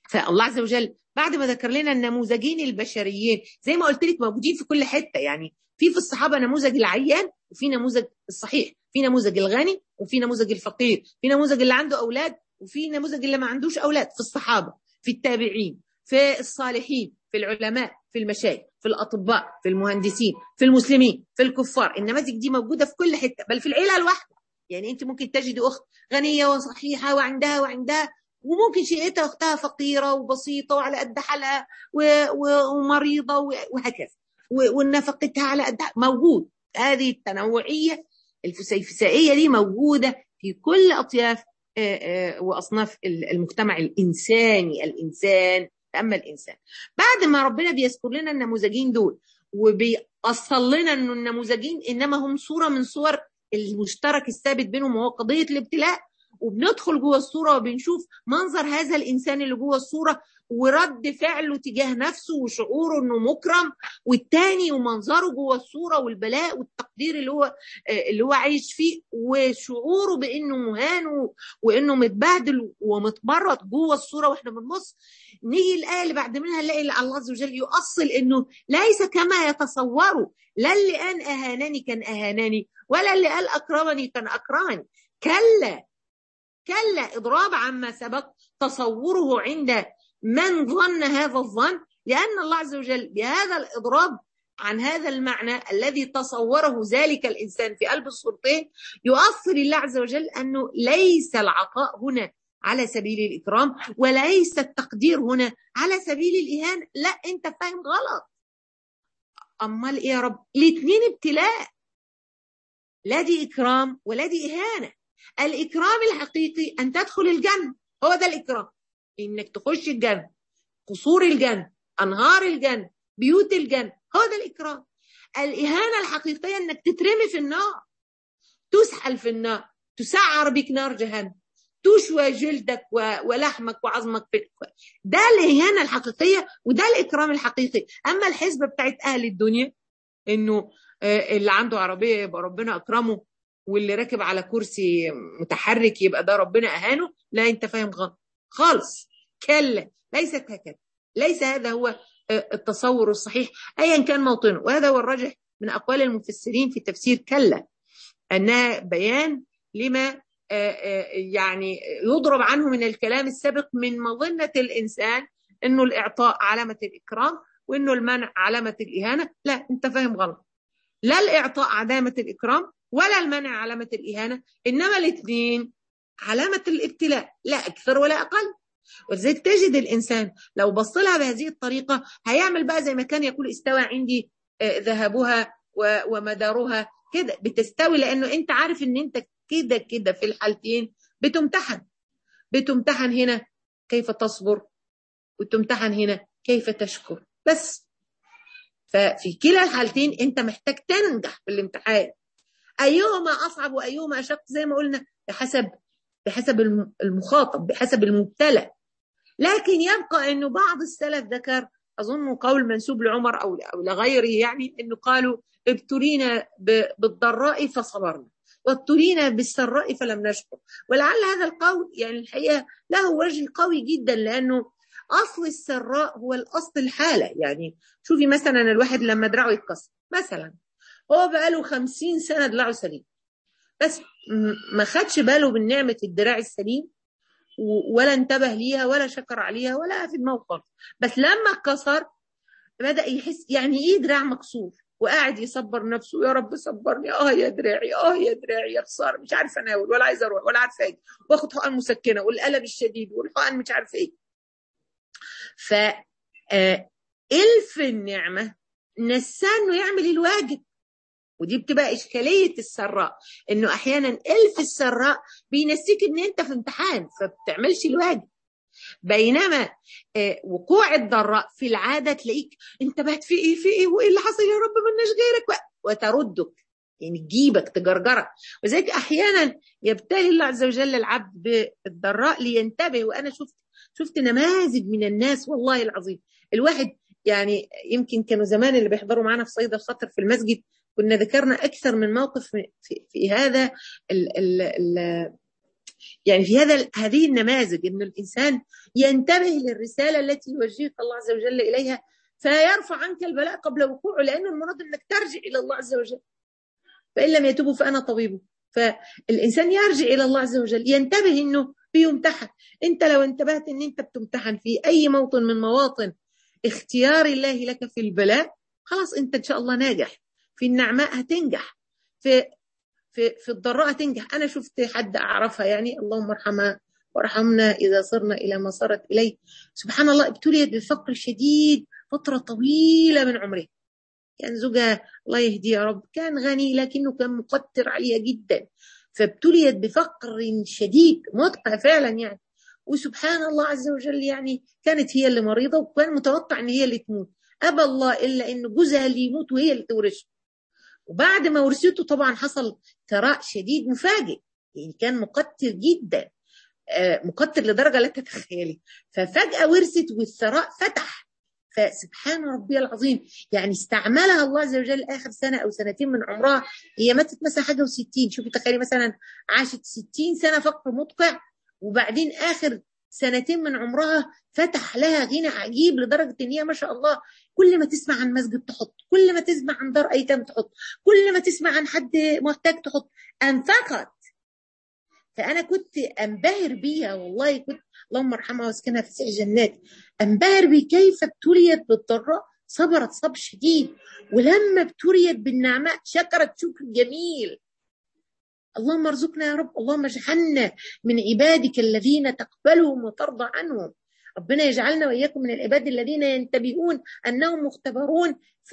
فالله عز وجل بعد ما ذكر لنا النموذجين البشريين زي ما قلت لك موجودين في كل حته يعني في في الصحابه نموذج العيان وفي نموذج الصحيح في نموذج الغني وفي نموذج الفقير في نموذج اللي عنده اولاد وفي نموذج اللي ما عندوش اولاد في الصحابه في التابعين في الصالحين في العلماء في المشايخ في الاطباء في المهندسين في المسلمين في الكفار النماذج دي موجوده في كل حته بل في العيله الواحده يعني انت ممكن تجد اخت غنيه وصحيحه وعندها وعندها وممكن شقتها اختها فقيره وبسيطه وعلى قد حالها ومريضه وهكذا ونفقتها على قد موجود هذه التنوعيه الفسيفسائيه دي موجوده في كل اطياف واصناف المجتمع الانساني الانسان اما الانسان بعد ما ربنا بيذكر لنا النموذجين دول وبيأصل لنا انه النموذجين انما هم صوره من صور المشترك الثابت بينهم وهو قضيه الابتلاء وبندخل جوه الصوره وبنشوف منظر هذا الانسان اللي جوه الصوره ورد فعله تجاه نفسه وشعوره انه مكرم والتاني ومنظره جوه الصوره والبلاء والتقدير اللي هو اللي هو عايش فيه وشعوره بانه مهان وانه متبهدل ومتمرد جوه الصوره واحنا بنبص نيجي الايه اللي بعد منها نلاقي الله عز وجل يؤصل انه ليس كما يتصوروا لا اللي قال اهانني كان اهانني ولا اللي قال اكرمني كان اكرمني كلا كلا اضراب عما سبق تصوره عند من ظن هذا الظن لأن الله عز وجل بهذا الإضراب عن هذا المعنى الذي تصوره ذلك الإنسان في قلب الصورتين يؤثر الله عز وجل أنه ليس العطاء هنا على سبيل الإكرام وليس التقدير هنا على سبيل الإهانة لا أنت فاهم غلط أمال إيه يا رب الاثنين ابتلاء لا دي إكرام ولا دي إهانة الإكرام الحقيقي أن تدخل الجنة هو ده الإكرام انك تخش الجنه قصور الجنه انهار الجنه بيوت الجنه هو ده الاكرام الاهانه الحقيقيه انك تترمي في النار تسحل في النار تسعر بك نار جهنم تشوى جلدك ولحمك وعظمك في ده الاهانه الحقيقيه وده الاكرام الحقيقي اما الحسبه بتاعت اهل الدنيا انه اللي عنده عربيه يبقى ربنا اكرمه واللي راكب على كرسي متحرك يبقى ده ربنا اهانه لا انت فاهم غلط خالص كلا ليست هكذا ليس هذا هو التصور الصحيح ايا كان موطنه وهذا هو الراجح من اقوال المفسرين في تفسير كلا انها بيان لما يعني يضرب عنه من الكلام السابق من مظنه الانسان انه الاعطاء علامه الاكرام وانه المنع علامه الاهانه لا انت فاهم غلط لا الاعطاء علامه الاكرام ولا المنع علامه الاهانه انما الاثنين علامة الابتلاء لا أكثر ولا أقل ولذلك تجد الإنسان لو بص لها بهذه الطريقة هيعمل بقى زي ما كان يقول استوى عندي ذهبها ومدارها كده بتستوي لأنه أنت عارف أن أنت كده كده في الحالتين بتمتحن بتمتحن هنا كيف تصبر وتمتحن هنا كيف تشكر بس ففي كلا الحالتين أنت محتاج تنجح في الامتحان أيهما أصعب وأيهما أشق زي ما قلنا بحسب بحسب المخاطب بحسب المبتلى لكن يبقى انه بعض السلف ذكر اظن قول منسوب لعمر او او لغيره يعني انه قالوا ابتلينا بالضراء فصبرنا وابتلينا بالسراء فلم نشكر ولعل هذا القول يعني الحقيقه له وجه قوي جدا لانه اصل السراء هو الاصل الحاله يعني شوفي مثلا الواحد لما دراعه يتكسر مثلا هو بقاله خمسين سنه دراعه سليم بس ما خدش باله من نعمة الدراع السليم ولا انتبه ليها ولا شكر عليها ولا في دماغه خالص بس لما اتكسر بدأ يحس يعني ايه دراع مكسور وقاعد يصبر نفسه يا رب صبرني اه يا دراعي اه يا دراعي يا خساره مش عارفه اناول ولا عايزه اروح ولا عارفه اجي واخد حقن مسكنه والالم الشديد والحقن مش عارفه ايه ف الف النعمه نساه انه يعمل الواجب ودي بتبقى إشكالية السراء إنه أحيانا ألف السراء بينسيك إن أنت في امتحان فبتعملش الواجب بينما وقوع الضراء في العادة تلاقيك انتبهت في إيه في إيه وإيه اللي حصل يا رب ملناش غيرك وتردك يعني تجيبك تجرجرك وذلك أحيانا يبتلي الله عز وجل العبد بالضراء لينتبه وأنا شفت شفت نماذج من الناس والله العظيم الواحد يعني يمكن كانوا زمان اللي بيحضروا معانا في صيد الخطر في المسجد كنا ذكرنا أكثر من موقف في, في هذا ال ال ال يعني في هذا هذه النماذج ان الانسان ينتبه للرساله التي يوجهك الله عز وجل اليها فيرفع عنك البلاء قبل وقوعه لانه المراد انك ترجع الى الله عز وجل فان لم يتوبوا فانا طبيبه فالانسان يرجع الى الله عز وجل ينتبه انه بيمتحن انت لو انتبهت ان انت بتمتحن في اي موطن من مواطن اختيار الله لك في البلاء خلاص انت ان شاء الله ناجح في النعماء هتنجح في في في الضراء هتنجح انا شفت حد اعرفها يعني اللهم ارحمها وارحمنا اذا صرنا الى ما صارت اليه سبحان الله ابتليت بفقر شديد فتره طويله من عمرها كان زوجها الله يهديه يا رب كان غني لكنه كان مقتر عليها جدا فابتليت بفقر شديد مدقع فعلا يعني وسبحان الله عز وجل يعني كانت هي اللي مريضة وكان متوقع ان هي اللي تموت أبى الله إلا إن جوزها اللي يموت وهي اللي تورثه وبعد ما ورثته طبعا حصل ثراء شديد مفاجئ يعني كان مقتل جدا مقتل لدرجة لا تتخيلي ففجأة ورثت والثراء فتح فسبحان ربي العظيم يعني استعملها الله عز وجل اخر سنه او سنتين من عمرها هي ماتت مثلا حاجه و60 شوفي تخيلي مثلا عاشت 60 سنه فقر مدقع وبعدين اخر سنتين من عمرها فتح لها غنى عجيب لدرجه ان هي ما شاء الله كل ما تسمع عن مسجد تحط كل ما تسمع عن دار ايتام تحط كل ما تسمع عن حد محتاج تحط انفقت فانا كنت انبهر بيها والله كنت اللهم ارحمها واسكنها في سع جنات انبهر بكيف ابتليت بالضراء صبرت صبر شديد ولما ابتليت بالنعماء شكرت شكر جميل اللهم ارزقنا يا رب اللهم اجعلنا من عبادك الذين تقبلهم وترضى عنهم ربنا يجعلنا واياكم من العباد الذين ينتبهون انهم مختبرون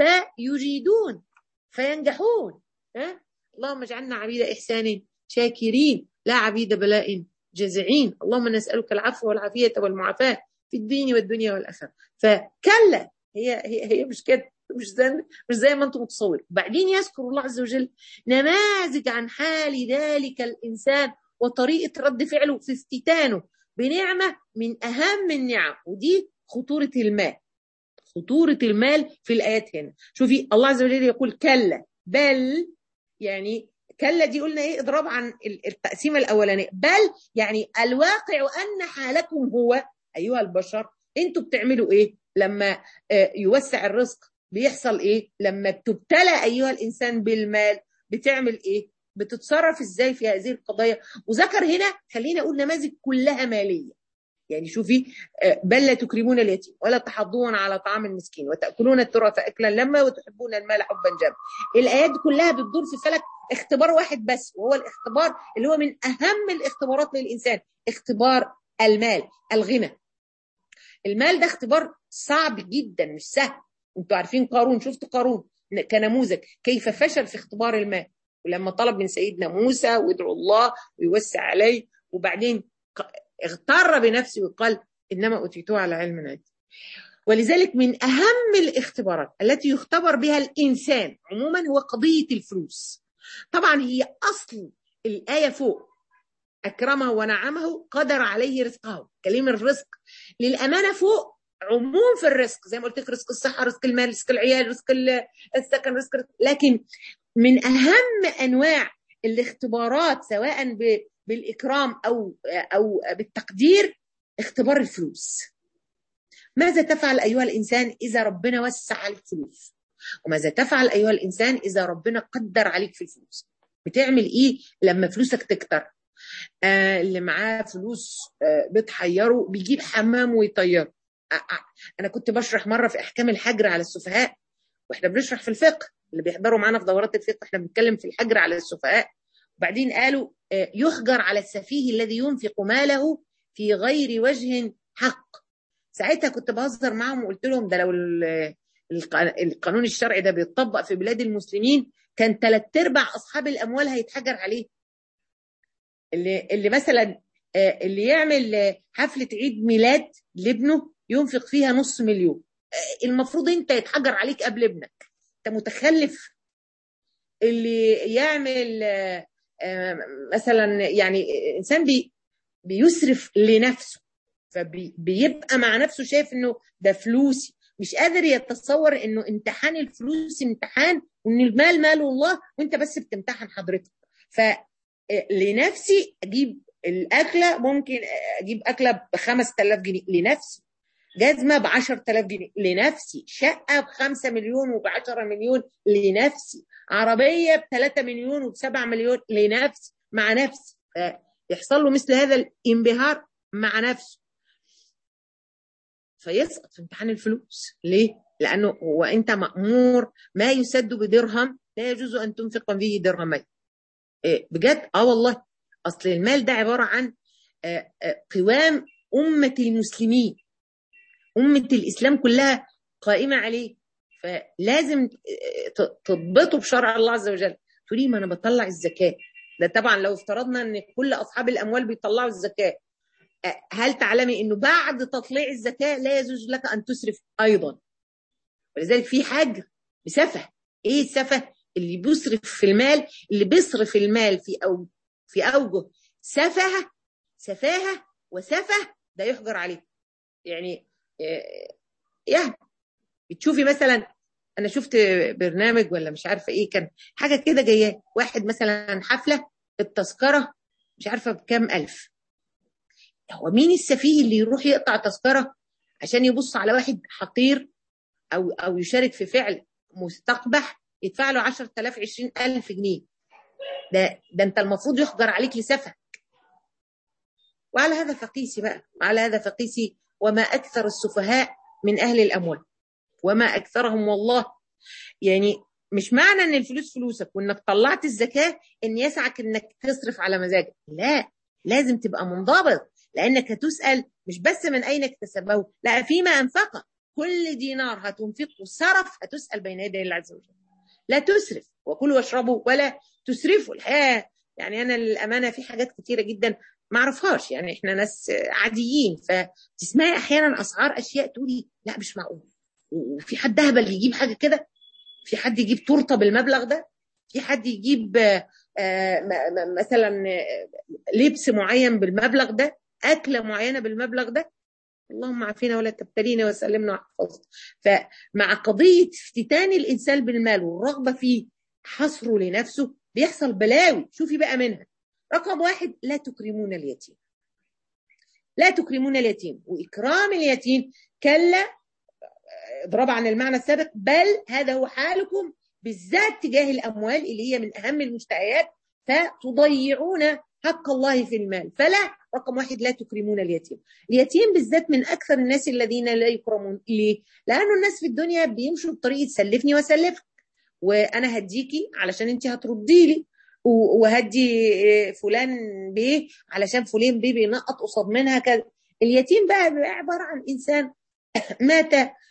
فيجيدون فينجحون ها اللهم اجعلنا عبيد احسان شاكرين لا عبيد بلاء جزعين اللهم نسألك العفو والعافية والمعافاة في الدين والدنيا والآخرة فكلا هي هي هي مش كده مش زي مش زي ما انتم متصورين بعدين يذكر الله عز وجل نماذج عن حال ذلك الانسان وطريقه رد فعله في افتتانه بنعمه من اهم النعم ودي خطوره المال خطوره المال في الايات هنا شوفي الله عز وجل يقول كلا بل يعني كلا دي قلنا ايه اضراب عن التقسيمه الاولانيه بل يعني الواقع ان حالكم هو ايها البشر انتوا بتعملوا ايه لما يوسع الرزق بيحصل ايه لما بتبتلى ايها الانسان بالمال بتعمل ايه بتتصرف ازاي في هذه القضايا وذكر هنا خلينا اقول نماذج كلها ماليه يعني شوفي بل لا تكرمون اليتيم ولا تحضون على طعام المسكين وتاكلون التراث اكلا لما وتحبون المال حبا جما الايات كلها بتدور في فلك اختبار واحد بس وهو الاختبار اللي هو من اهم الاختبارات للانسان اختبار المال الغنى المال ده اختبار صعب جدا مش سهل انتوا عارفين قارون شفت قارون كنموذج كيف فشل في اختبار المال ولما طلب من سيدنا موسى وادعو الله ويوسع عليه وبعدين اغتر بنفسه وقال انما اوتيتوه على علم عندي ولذلك من اهم الاختبارات التي يختبر بها الانسان عموما هو قضيه الفلوس طبعا هي اصل الايه فوق اكرمه ونعمه قدر عليه رزقه كلمه الرزق للامانه فوق عموم في الرزق زي ما قلت لك رزق الصحه رزق المال رزق العيال رزق السكن رزق لكن من اهم انواع الاختبارات سواء بالاكرام او او بالتقدير اختبار الفلوس ماذا تفعل ايها الانسان اذا ربنا وسع عليك فلوس وماذا تفعل ايها الانسان اذا ربنا قدر عليك في الفلوس بتعمل ايه لما فلوسك تكتر آه اللي معاه فلوس آه بتحيره بيجيب حمام ويطيره آه آه. انا كنت بشرح مره في احكام الحجر على السفهاء واحنا بنشرح في الفقه اللي بيحضروا معانا في دورات الفقه احنا بنتكلم في الحجر على السفهاء وبعدين قالوا آه يحجر على السفيه الذي ينفق ماله في غير وجه حق ساعتها كنت بهزر معاهم وقلت لهم ده لو القانون الشرعي ده بيتطبق في بلاد المسلمين كان ثلاث ارباع اصحاب الاموال هيتحجر عليه اللي اللي مثلا اللي يعمل حفله عيد ميلاد لابنه ينفق فيها نص مليون المفروض انت يتحجر عليك قبل ابنك انت متخلف اللي يعمل مثلا يعني انسان بي بيسرف لنفسه فبيبقى مع نفسه شايف انه ده فلوسي مش قادر يتصور انه امتحان الفلوس امتحان وان المال مال الله وانت بس بتمتحن حضرتك فلنفسي اجيب الاكله ممكن اجيب اكله ب 5000 جنيه لنفسي جزمه ب 10000 جنيه لنفسي شقه ب 5 مليون وب 10 مليون لنفسي عربيه ب 3 مليون وب 7 مليون لنفسي مع نفسي يحصل له مثل هذا الانبهار مع نفسه فيسقط في امتحان الفلوس ليه؟ لانه هو انت مامور ما يسد بدرهم لا يجوز ان تنفق فيه درهمين إيه بجد اه والله اصل المال ده عباره عن قوام امه المسلمين امه الاسلام كلها قائمه عليه فلازم تضبطه بشرع الله عز وجل تقولي ما انا بطلع الزكاه ده طبعا لو افترضنا ان كل اصحاب الاموال بيطلعوا الزكاه هل تعلمي انه بعد تطليع الزكاه لا يجوز لك ان تسرف ايضا ولذلك في حاجه بسفه ايه السفه اللي بيصرف في المال اللي بيصرف المال في أو في اوجه سفه سفاهه وسفه ده يحجر عليه يعني يعني بتشوفي مثلا انا شفت برنامج ولا مش عارفه ايه كان حاجه كده جايه واحد مثلا حفله التذكره مش عارفه بكام الف هو مين السفيه اللي يروح يقطع تذكره عشان يبص على واحد حقير او او يشارك في فعل مستقبح يدفع له 10000 20000 جنيه ده ده انت المفروض يحجر عليك لسفهك وعلى هذا فقيسي بقى وعلى هذا فقيسي وما اكثر السفهاء من اهل الاموال وما اكثرهم والله يعني مش معنى ان الفلوس فلوسك وانك طلعت الزكاه ان يسعك انك تصرف على مزاجك لا لازم تبقى منضبط لانك هتسال مش بس من اين اكتسبه لا فيما انفقه كل دينار هتنفقه صرف هتسال بين يدي الله عز وجل لا تسرف وكلوا واشربوا ولا تسرفوا الحياه يعني انا للامانه في حاجات كتيره جدا ما اعرفهاش يعني احنا ناس عاديين فتسمعي احيانا اسعار اشياء تقولي لا مش معقول وفي حد اهبل يجيب حاجه كده في حد يجيب تورته بالمبلغ ده في حد يجيب مثلا لبس معين بالمبلغ ده اكله معينه بالمبلغ ده اللهم عافينا ولا تبتلينا وسلمنا واحفظنا فمع قضيه افتتان الانسان بالمال والرغبه في حصره لنفسه بيحصل بلاوي شوفي بقى منها رقم واحد لا تكرمون اليتيم لا تكرمون اليتيم واكرام اليتيم كلا اضرب عن المعنى السابق بل هذا هو حالكم بالذات تجاه الاموال اللي هي من اهم المشتهيات فتضيعون حق الله في المال فلا رقم واحد لا تكرمون اليتيم اليتيم بالذات من اكثر الناس الذين لا يكرمون ليه لانه الناس في الدنيا بيمشوا بطريقه سلفني وسلفك وانا هديكي علشان انت هتردي لي وهدي فلان بيه علشان فلان بيه بينقط قصاد منها كذا اليتيم بقى عباره عن انسان مات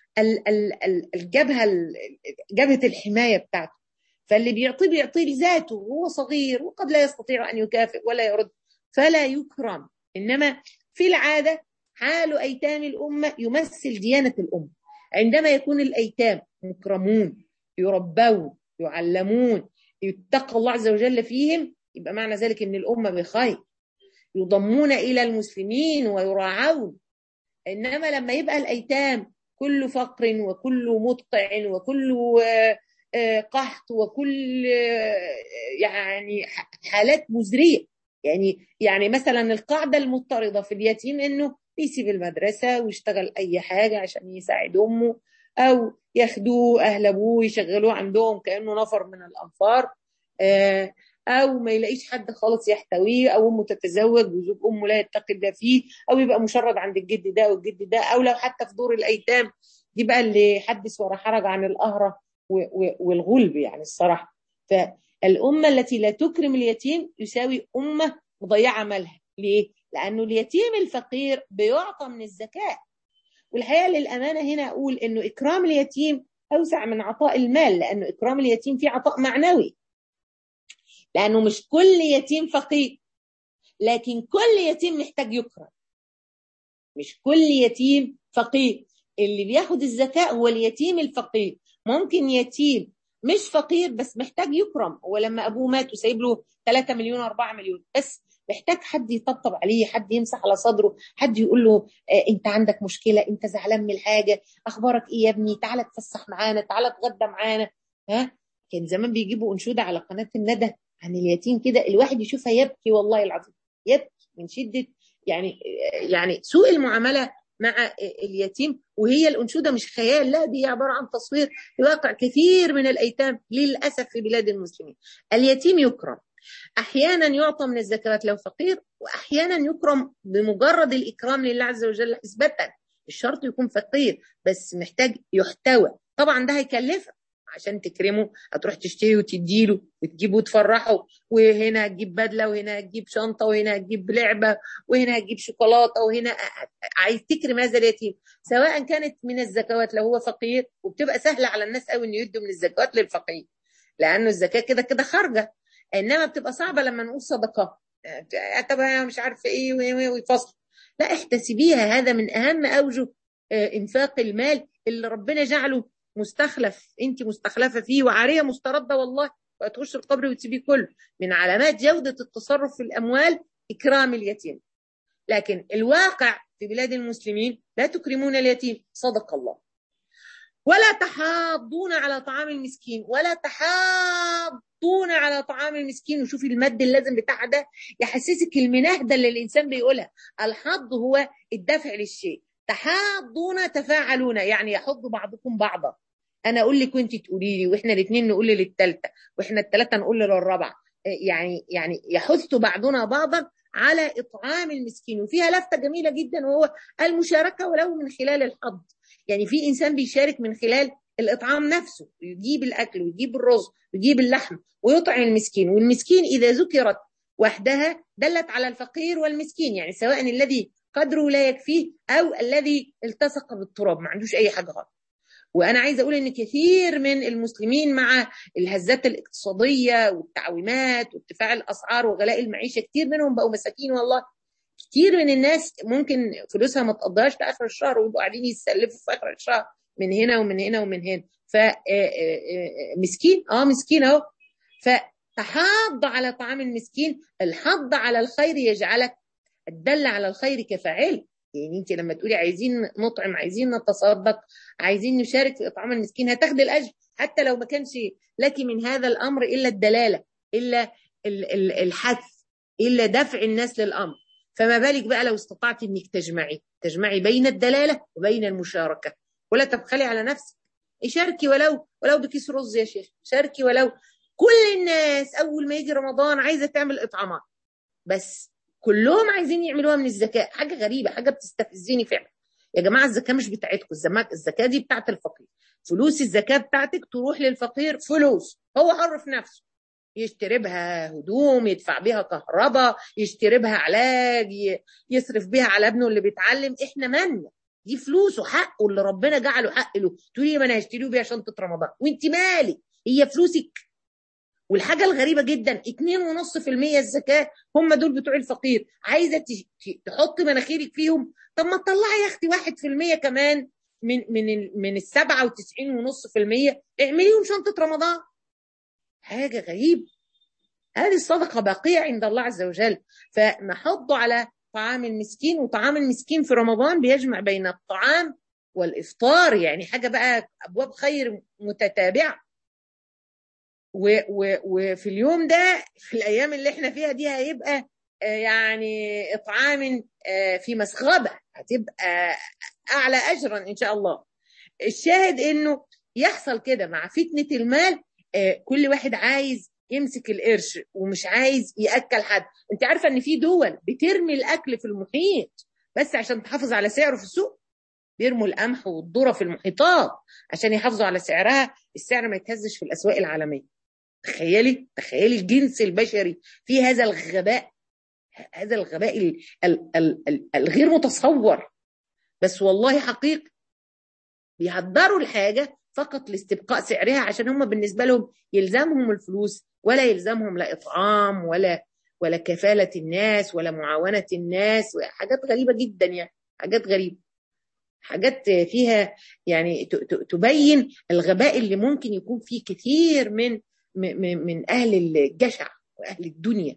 الجبهه جبهه الحمايه بتاعته فاللي بيعطيه بيعطيه لذاته وهو صغير وقد لا يستطيع ان يكافئ ولا يرد فلا يكرم انما في العاده حال ايتام الامه يمثل ديانه الامه عندما يكون الايتام مكرمون يربون يعلمون يتقى الله عز وجل فيهم يبقى معنى ذلك ان الامه بخير يضمون الى المسلمين ويراعون انما لما يبقى الايتام كل فقر وكل مدقع وكل قحط وكل يعني حالات مزريه يعني يعني مثلا القاعده المضطرده في اليتيم انه يسيب المدرسه ويشتغل اي حاجه عشان يساعد امه او ياخدوه اهل ابوه يشغلوه عندهم كانه نفر من الانفار او ما يلاقيش حد خالص يحتويه او امه تتزوج وزوج امه لا يتقي الله فيه او يبقى مشرد عند الجد ده والجد ده او لو حتى في دور الايتام دي بقى اللي حدث ولا حرج عن القهره والغلب يعني الصراحه فالامه التي لا تكرم اليتيم يساوي امه مضيعه مالها ليه؟ لانه اليتيم الفقير بيعطى من الزكاه والحقيقه للامانه هنا اقول انه اكرام اليتيم اوسع من عطاء المال لانه اكرام اليتيم فيه عطاء معنوي لانه مش كل يتيم فقير لكن كل يتيم محتاج يكرم مش كل يتيم فقير اللي بياخد الزكاه هو اليتيم الفقير ممكن يتيم مش فقير بس محتاج يكرم هو لما ابوه مات وسايب له 3 مليون 4 مليون بس محتاج حد يطبطب عليه حد يمسح على صدره حد يقول له آه انت عندك مشكله انت زعلان من حاجه اخبارك ايه يا ابني تعالى اتفسح معانا تعالى اتغدى معانا ها كان زمان بيجيبوا انشوده على قناه الندى عن اليتيم كده الواحد يشوفها يبكي والله العظيم يبكي من شده يعني يعني سوء المعامله مع اليتيم وهي الانشوده مش خيال لا دي عباره عن تصوير لواقع كثير من الايتام للاسف في بلاد المسلمين اليتيم يكرم احيانا يعطى من الزكاه لو فقير واحيانا يكرم بمجرد الاكرام لله عز وجل حسبه الشرط يكون فقير بس محتاج يحتوى طبعا ده هيكلفك عشان تكرمه هتروح تشتري وتديله وتجيبه وتفرحه وهنا هتجيب بدله وهنا هتجيب شنطه وهنا هتجيب لعبه وهنا هتجيب شوكولاته وهنا عايز تكرم هذا اليتيم سواء كانت من الزكوات لو هو فقير وبتبقى سهله على الناس قوي انه يدوا من الزكوات للفقير لانه الزكاه كده كده خارجه انما بتبقى صعبه لما نقول صدقه طب مش عارفه ايه ويفصل لا احتسبيها هذا من اهم اوجه انفاق المال اللي ربنا جعله مستخلف انت مستخلفه فيه وعاريه مسترده والله وهتخش القبر وتسيبيه كله من علامات جوده التصرف في الاموال اكرام اليتيم لكن الواقع في بلاد المسلمين لا تكرمون اليتيم صدق الله ولا تحاضون على طعام المسكين ولا تحاضون على طعام المسكين وشوفي المد اللازم بتاعها ده يحسسك المناهدة اللي الإنسان بيقولها الحض هو الدفع للشيء تحاضون تفاعلون يعني يحض بعضكم بعضا انا اقول لك وانت تقولي لي واحنا الاثنين نقول للثالثه واحنا الثلاثه نقول للرابعه يعني يعني يحث بعضنا بعضا على اطعام المسكين وفيها لفته جميله جدا وهو المشاركه ولو من خلال الحض يعني في انسان بيشارك من خلال الاطعام نفسه يجيب الاكل ويجيب الرز ويجيب اللحم ويطعم المسكين والمسكين اذا ذكرت وحدها دلت على الفقير والمسكين يعني سواء الذي قدره لا يكفيه او الذي التصق بالتراب ما عندوش اي حاجه غلط وانا عايزه اقول ان كثير من المسلمين مع الهزات الاقتصاديه والتعويمات وارتفاع الاسعار وغلاء المعيشه كثير منهم بقوا مساكين والله كثير من الناس ممكن فلوسها ما تقضيهاش لاخر الشهر ويبقوا قاعدين يتسلفوا في اخر الشهر من هنا ومن هنا ومن هنا ف مسكين اه مسكين اهو فتحاض على طعام المسكين الحض على الخير يجعلك الدل على الخير كفاعل يعني انت لما تقولي عايزين نطعم عايزين نتصدق عايزين نشارك في اطعام المسكين هتاخدي الاجر حتى لو ما كانش لك من هذا الامر الا الدلاله الا الحث الا دفع الناس للامر فما بالك بقى لو استطعت انك تجمعي تجمعي بين الدلاله وبين المشاركه ولا تبخلي على نفسك شاركي ولو ولو بكيس رز يا شيخ شاركي ولو كل الناس اول ما يجي رمضان عايزه تعمل اطعامات بس كلهم عايزين يعملوها من الزكاه حاجه غريبه حاجه بتستفزني فعلا يا جماعه الزكاه مش بتاعتكم الزكاه دي بتاعت الفقير فلوس الزكاه بتاعتك تروح للفقير فلوس هو حر في نفسه يشتري بها هدوم يدفع بيها كهرباء يشتري بها علاج يصرف بيها على ابنه اللي بيتعلم احنا مالنا دي فلوسه حقه اللي ربنا جعله حق له تقولي ما انا هشتريه بيها شنطه رمضان وانت مالك هي فلوسك والحاجة الغريبة جدا 2.5% الزكاة هم دول بتوع الفقير عايزة تحط مناخيرك فيهم طب ما تطلعي يا اختي 1% كمان من من من ال 97.5% اعمليهم شنطة رمضان حاجة غريبة هذه الصدقة باقية عند الله عز وجل فنحض على طعام المسكين وطعام المسكين في رمضان بيجمع بين الطعام والإفطار يعني حاجة بقى أبواب خير متتابعة و و وفي اليوم ده في الايام اللي احنا فيها دي هيبقى يعني اطعام في مسغبه هتبقى اعلى اجرا ان شاء الله الشاهد انه يحصل كده مع فتنه المال كل واحد عايز يمسك القرش ومش عايز ياكل حد انت عارفه ان في دول بترمي الاكل في المحيط بس عشان تحافظ على سعره في السوق بيرموا القمح والذره في المحيطات عشان يحافظوا على سعرها السعر ما يتهزش في الاسواق العالميه تخيلي تخيلي الجنس البشري في هذا الغباء هذا الغباء ال ال ال ال الغير متصور بس والله حقيقي بيهدروا الحاجه فقط لاستبقاء سعرها عشان هم بالنسبه لهم يلزمهم الفلوس ولا يلزمهم لا اطعام ولا ولا كفاله الناس ولا معاونه الناس حاجات غريبه جدا يعني حاجات غريبه حاجات فيها يعني تبين الغباء اللي ممكن يكون فيه كثير من من أهل الجشع وأهل الدنيا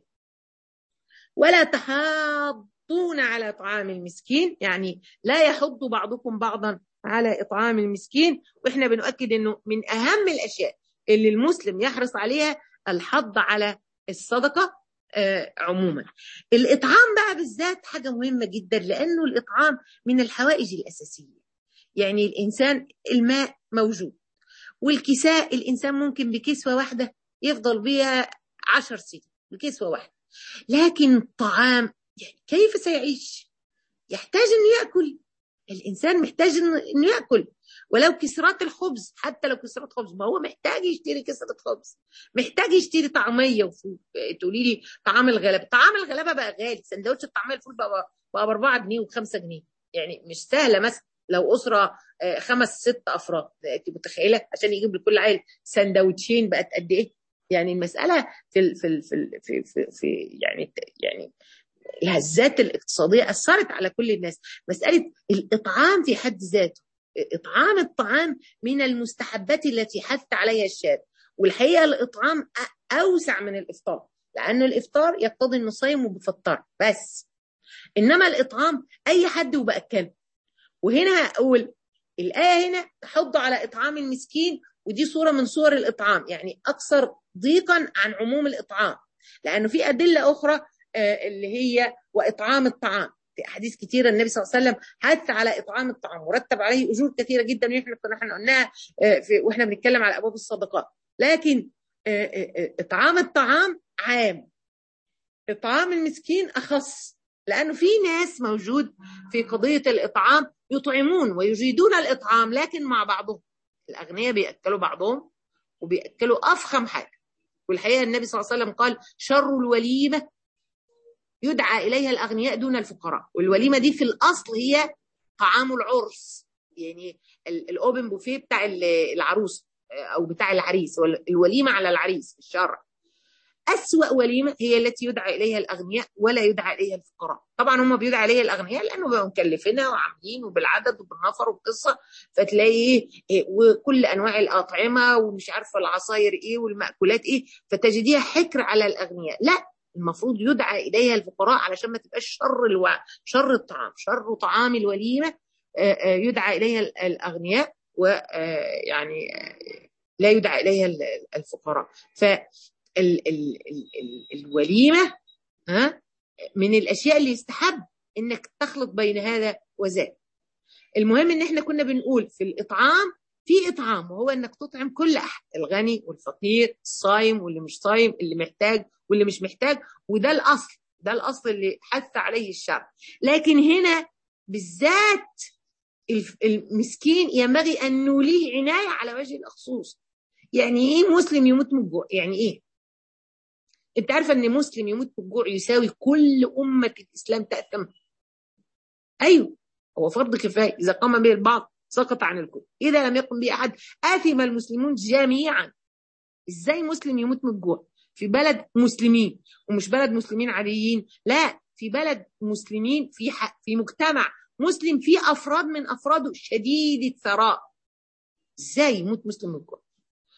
ولا تحاضون على طعام المسكين يعني لا يحض بعضكم بعضا على إطعام المسكين وإحنا بنؤكد أنه من أهم الأشياء اللي المسلم يحرص عليها الحض على الصدقة عموما الإطعام بقى بالذات حاجة مهمة جدا لأنه الإطعام من الحوائج الأساسية يعني الإنسان الماء موجود والكساء الإنسان ممكن بكسوة واحدة يفضل بيها عشر سنين بكسوة واحدة لكن الطعام يعني كيف سيعيش يحتاج أن يأكل الإنسان محتاج أنه يأكل ولو كسرات الخبز حتى لو كسرات خبز ما هو محتاج يشتري كسرة خبز محتاج يشتري طعمية وفول تقولي لي طعام الغلابة طعام الغلابة بقى غالي سندوتش الطعمية الفول بقى بقى ب 4 جنيه و5 جنيه يعني مش سهلة مثلا لو أسرة خمس ست أفراد أنت متخيلة عشان يجيب لكل عيل سندوتشين بقت قد إيه؟ يعني المسألة في ال في ال في ال في, في, في يعني يعني الهزات الاقتصادية أثرت على كل الناس مسألة الإطعام في حد ذاته إطعام الطعام من المستحبات التي حث عليها الشارع والحقيقة الإطعام أوسع من الإفطار لأن الإفطار يقتضي إنه صايم وبفطر بس إنما الإطعام أي حد وبأكله وهنا هقول الآية هنا تحض على إطعام المسكين ودي صورة من صور الإطعام يعني أكثر ضيقا عن عموم الإطعام لأنه في أدلة أخرى اللي هي وإطعام الطعام في أحاديث كثيرة النبي صلى الله عليه وسلم حث على إطعام الطعام ورتب عليه أجور كثيرة جدا وإحنا كنا قلناها وإحنا بنتكلم على أبواب الصدقات لكن إطعام الطعام عام إطعام المسكين أخص لأنه في ناس موجود في قضية الإطعام يطعمون ويجيدون الإطعام لكن مع بعضهم الأغنياء بيأكلوا بعضهم وبيأكلوا أفخم حاجة والحقيقة النبي صلى الله عليه وسلم قال شر الوليمة يدعى إليها الأغنياء دون الفقراء والوليمة دي في الأصل هي طعام العرس يعني الأوبن بوفيه بتاع العروس أو بتاع العريس الوليمة على العريس في الشرع أسوأ وليمة هي التي يدعى إليها الأغنياء ولا يدعى إليها الفقراء طبعا هم بيدعى إليها الأغنياء لأنه بقوا مكلفينها وعاملين وبالعدد وبالنفر وبقصة فتلاقي إيه وكل أنواع الأطعمة ومش عارفة العصاير إيه والمأكولات إيه فتجديها حكر على الأغنياء لا المفروض يدعى إليها الفقراء علشان ما تبقاش شر الو... شر الطعام شر طعام الوليمة يدعى إليها الأغنياء ويعني لا يدعى إليها الفقراء ف ال ال ال الوليمة ها من الأشياء اللي يستحب إنك تخلط بين هذا وذاك المهم إن إحنا كنا بنقول في الإطعام في إطعام وهو إنك تطعم كل أحد الغني والفقير الصايم واللي مش صايم اللي محتاج واللي مش محتاج وده الأصل ده الأصل اللي حث عليه الشعب لكن هنا بالذات المسكين ينبغي أن نوليه عناية على وجه الخصوص يعني إيه مسلم يموت من الجوع يعني إيه انت عارفه ان مسلم يموت بالجوع يساوي كل امه الاسلام تاثم ايوه هو فرض كفايه اذا قام به البعض سقط عن الكل اذا لم يقم به احد اثم المسلمون جميعا ازاي مسلم يموت من الجوع في بلد مسلمين ومش بلد مسلمين عاديين لا في بلد مسلمين في حق في مجتمع مسلم فيه افراد من افراده شديد الثراء ازاي يموت مسلم من الجوع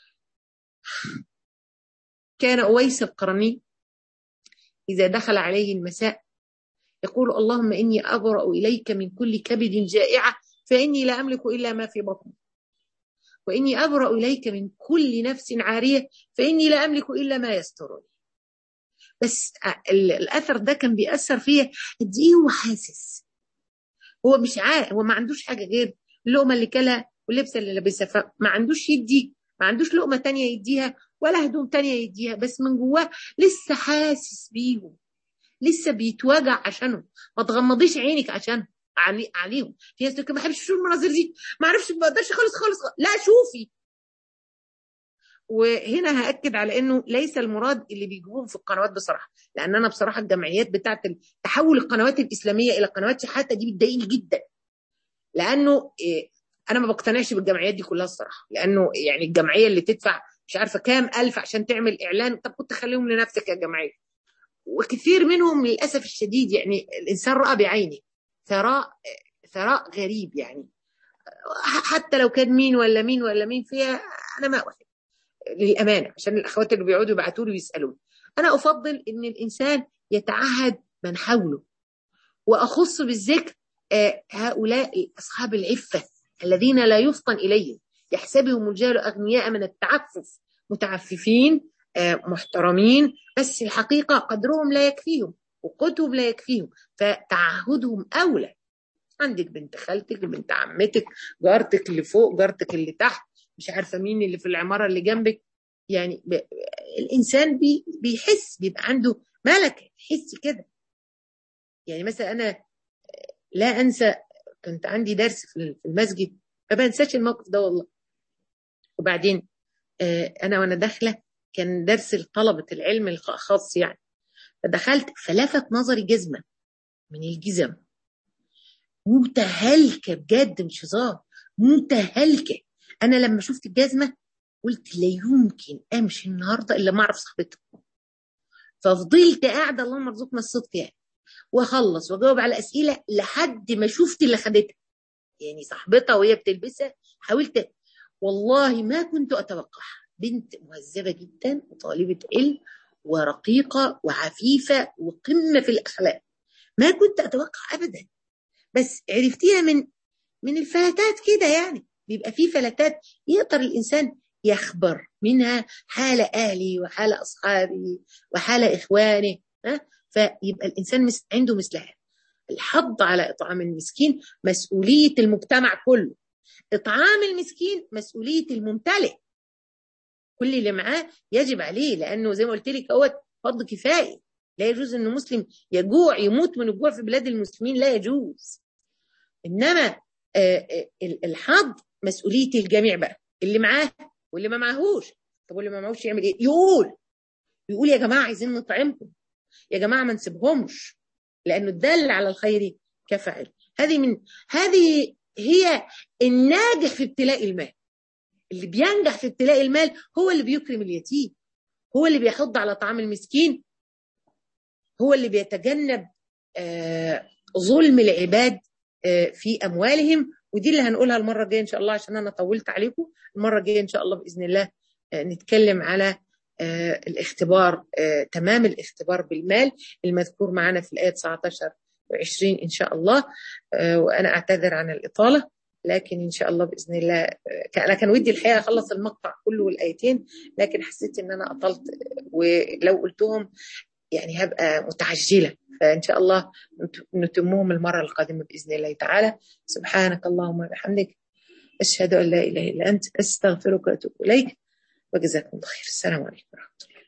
كان أويس القرني إذا دخل عليه المساء يقول اللهم إني أبرأ إليك من كل كبد جائعة فإني لا أملك إلا ما في بطني وإني أبرأ إليك من كل نفس عارية فإني لا أملك إلا ما يسترني بس الأثر ده كان بيأثر فيا قد إيه هو حاسس هو مش عارف هو ما عندوش حاجة غير اللقمة اللي كلها واللبسة اللي لابسها فما عندوش يدي ما عندوش لقمة تانية يديها ولا هدوم تانية يديها بس من جواه لسه حاسس بيهم لسه بيتوجع عشانهم ما تغمضيش عينك عشان عليهم في ناس ما بحبش اشوف المناظر دي ما اعرفش ما اقدرش خالص خالص لا شوفي وهنا هاكد على انه ليس المراد اللي بيجيبوهم في القنوات بصراحه لان انا بصراحه الجمعيات بتاعه تحول القنوات الاسلاميه الى قنوات شحاته دي بتضايقني جدا لانه انا ما بقتنعش بالجمعيات دي كلها الصراحه لانه يعني الجمعيه اللي تدفع مش عارفه كام الف عشان تعمل اعلان طب كنت خليهم لنفسك يا جمعيه وكثير منهم للاسف الشديد يعني الانسان راى بعينه ثراء ثراء غريب يعني حتى لو كان مين ولا مين ولا مين فيها انا ما أحب للامانه عشان الاخوات اللي بيقعدوا يبعتوا لي ويسالوني انا افضل ان الانسان يتعهد من حوله واخص بالذكر هؤلاء اصحاب العفه الذين لا يفطن اليهم يحسبهم الجهل اغنياء من التعفف متعففين محترمين بس الحقيقة قدرهم لا يكفيهم وقوتهم لا يكفيهم فتعهدهم أولى عندك بنت خالتك بنت عمتك جارتك اللي فوق جارتك اللي تحت مش عارفة مين اللي في العمارة اللي جنبك يعني ب... الإنسان بي... بيحس بيبقى عنده ملكة يحس كده يعني مثلا أنا لا أنسى كنت عندي درس في المسجد ما بنساش الموقف ده والله وبعدين أنا وأنا داخلة كان درس لطلبة العلم الخاص يعني فدخلت فلفت نظري جزمة من الجزم متهلكة بجد مش هزار متهلكة أنا لما شفت الجزمة قلت لا يمكن أمشي النهاردة إلا ما أعرف صاحبتها ففضلت قاعدة اللهم ارزقنا الصدق يعني واخلص واجاوب على اسئله لحد ما شفت اللي خدتها يعني صاحبتها وهي بتلبسها حاولت والله ما كنت اتوقعها بنت مهذبه جدا وطالبه علم ورقيقه وعفيفه وقمه في الاخلاق ما كنت اتوقع ابدا بس عرفتيها من من الفلتات كده يعني بيبقى في فلتات يقدر الانسان يخبر منها حال اهلي وحال اصحابي وحال اخوانه ها فيبقى الانسان عنده مثلها الحض على اطعام المسكين مسؤوليه المجتمع كله اطعام المسكين مسؤوليه الممتلئ كل اللي معاه يجب عليه لانه زي ما قلت لك هو فرض كفايه لا يجوز ان مسلم يجوع يموت من الجوع في بلاد المسلمين لا يجوز انما الحض مسؤوليه الجميع بقى اللي معاه واللي ما معهوش طب واللي ما معهوش يعمل ايه يقول يقول يا جماعه عايزين نطعمكم يا جماعه ما نسيبهمش لانه الدل على الخير كفعل هذه من هذه هي الناجح في ابتلاء المال اللي بينجح في ابتلاء المال هو اللي بيكرم اليتيم هو اللي بيحض على طعام المسكين هو اللي بيتجنب آه ظلم العباد آه في اموالهم ودي اللي هنقولها المره الجايه ان شاء الله عشان انا طولت عليكم المره الجايه ان شاء الله باذن الله آه نتكلم على آه الاختبار آه تمام الاختبار بالمال المذكور معنا في الآية 19 و20 إن شاء الله آه وأنا أعتذر عن الإطالة لكن إن شاء الله بإذن الله أنا كان ودي الحقيقة أخلص المقطع كله والآيتين لكن حسيت إن أنا أطلت ولو قلتهم يعني هبقى متعجلة فإن شاء الله نتمهم المرة القادمة بإذن الله تعالى سبحانك اللهم وبحمدك أشهد أن لا إله إلا أنت أستغفرك وأتوب إليك وجزاكم الله خير السلام عليكم ورحمة الله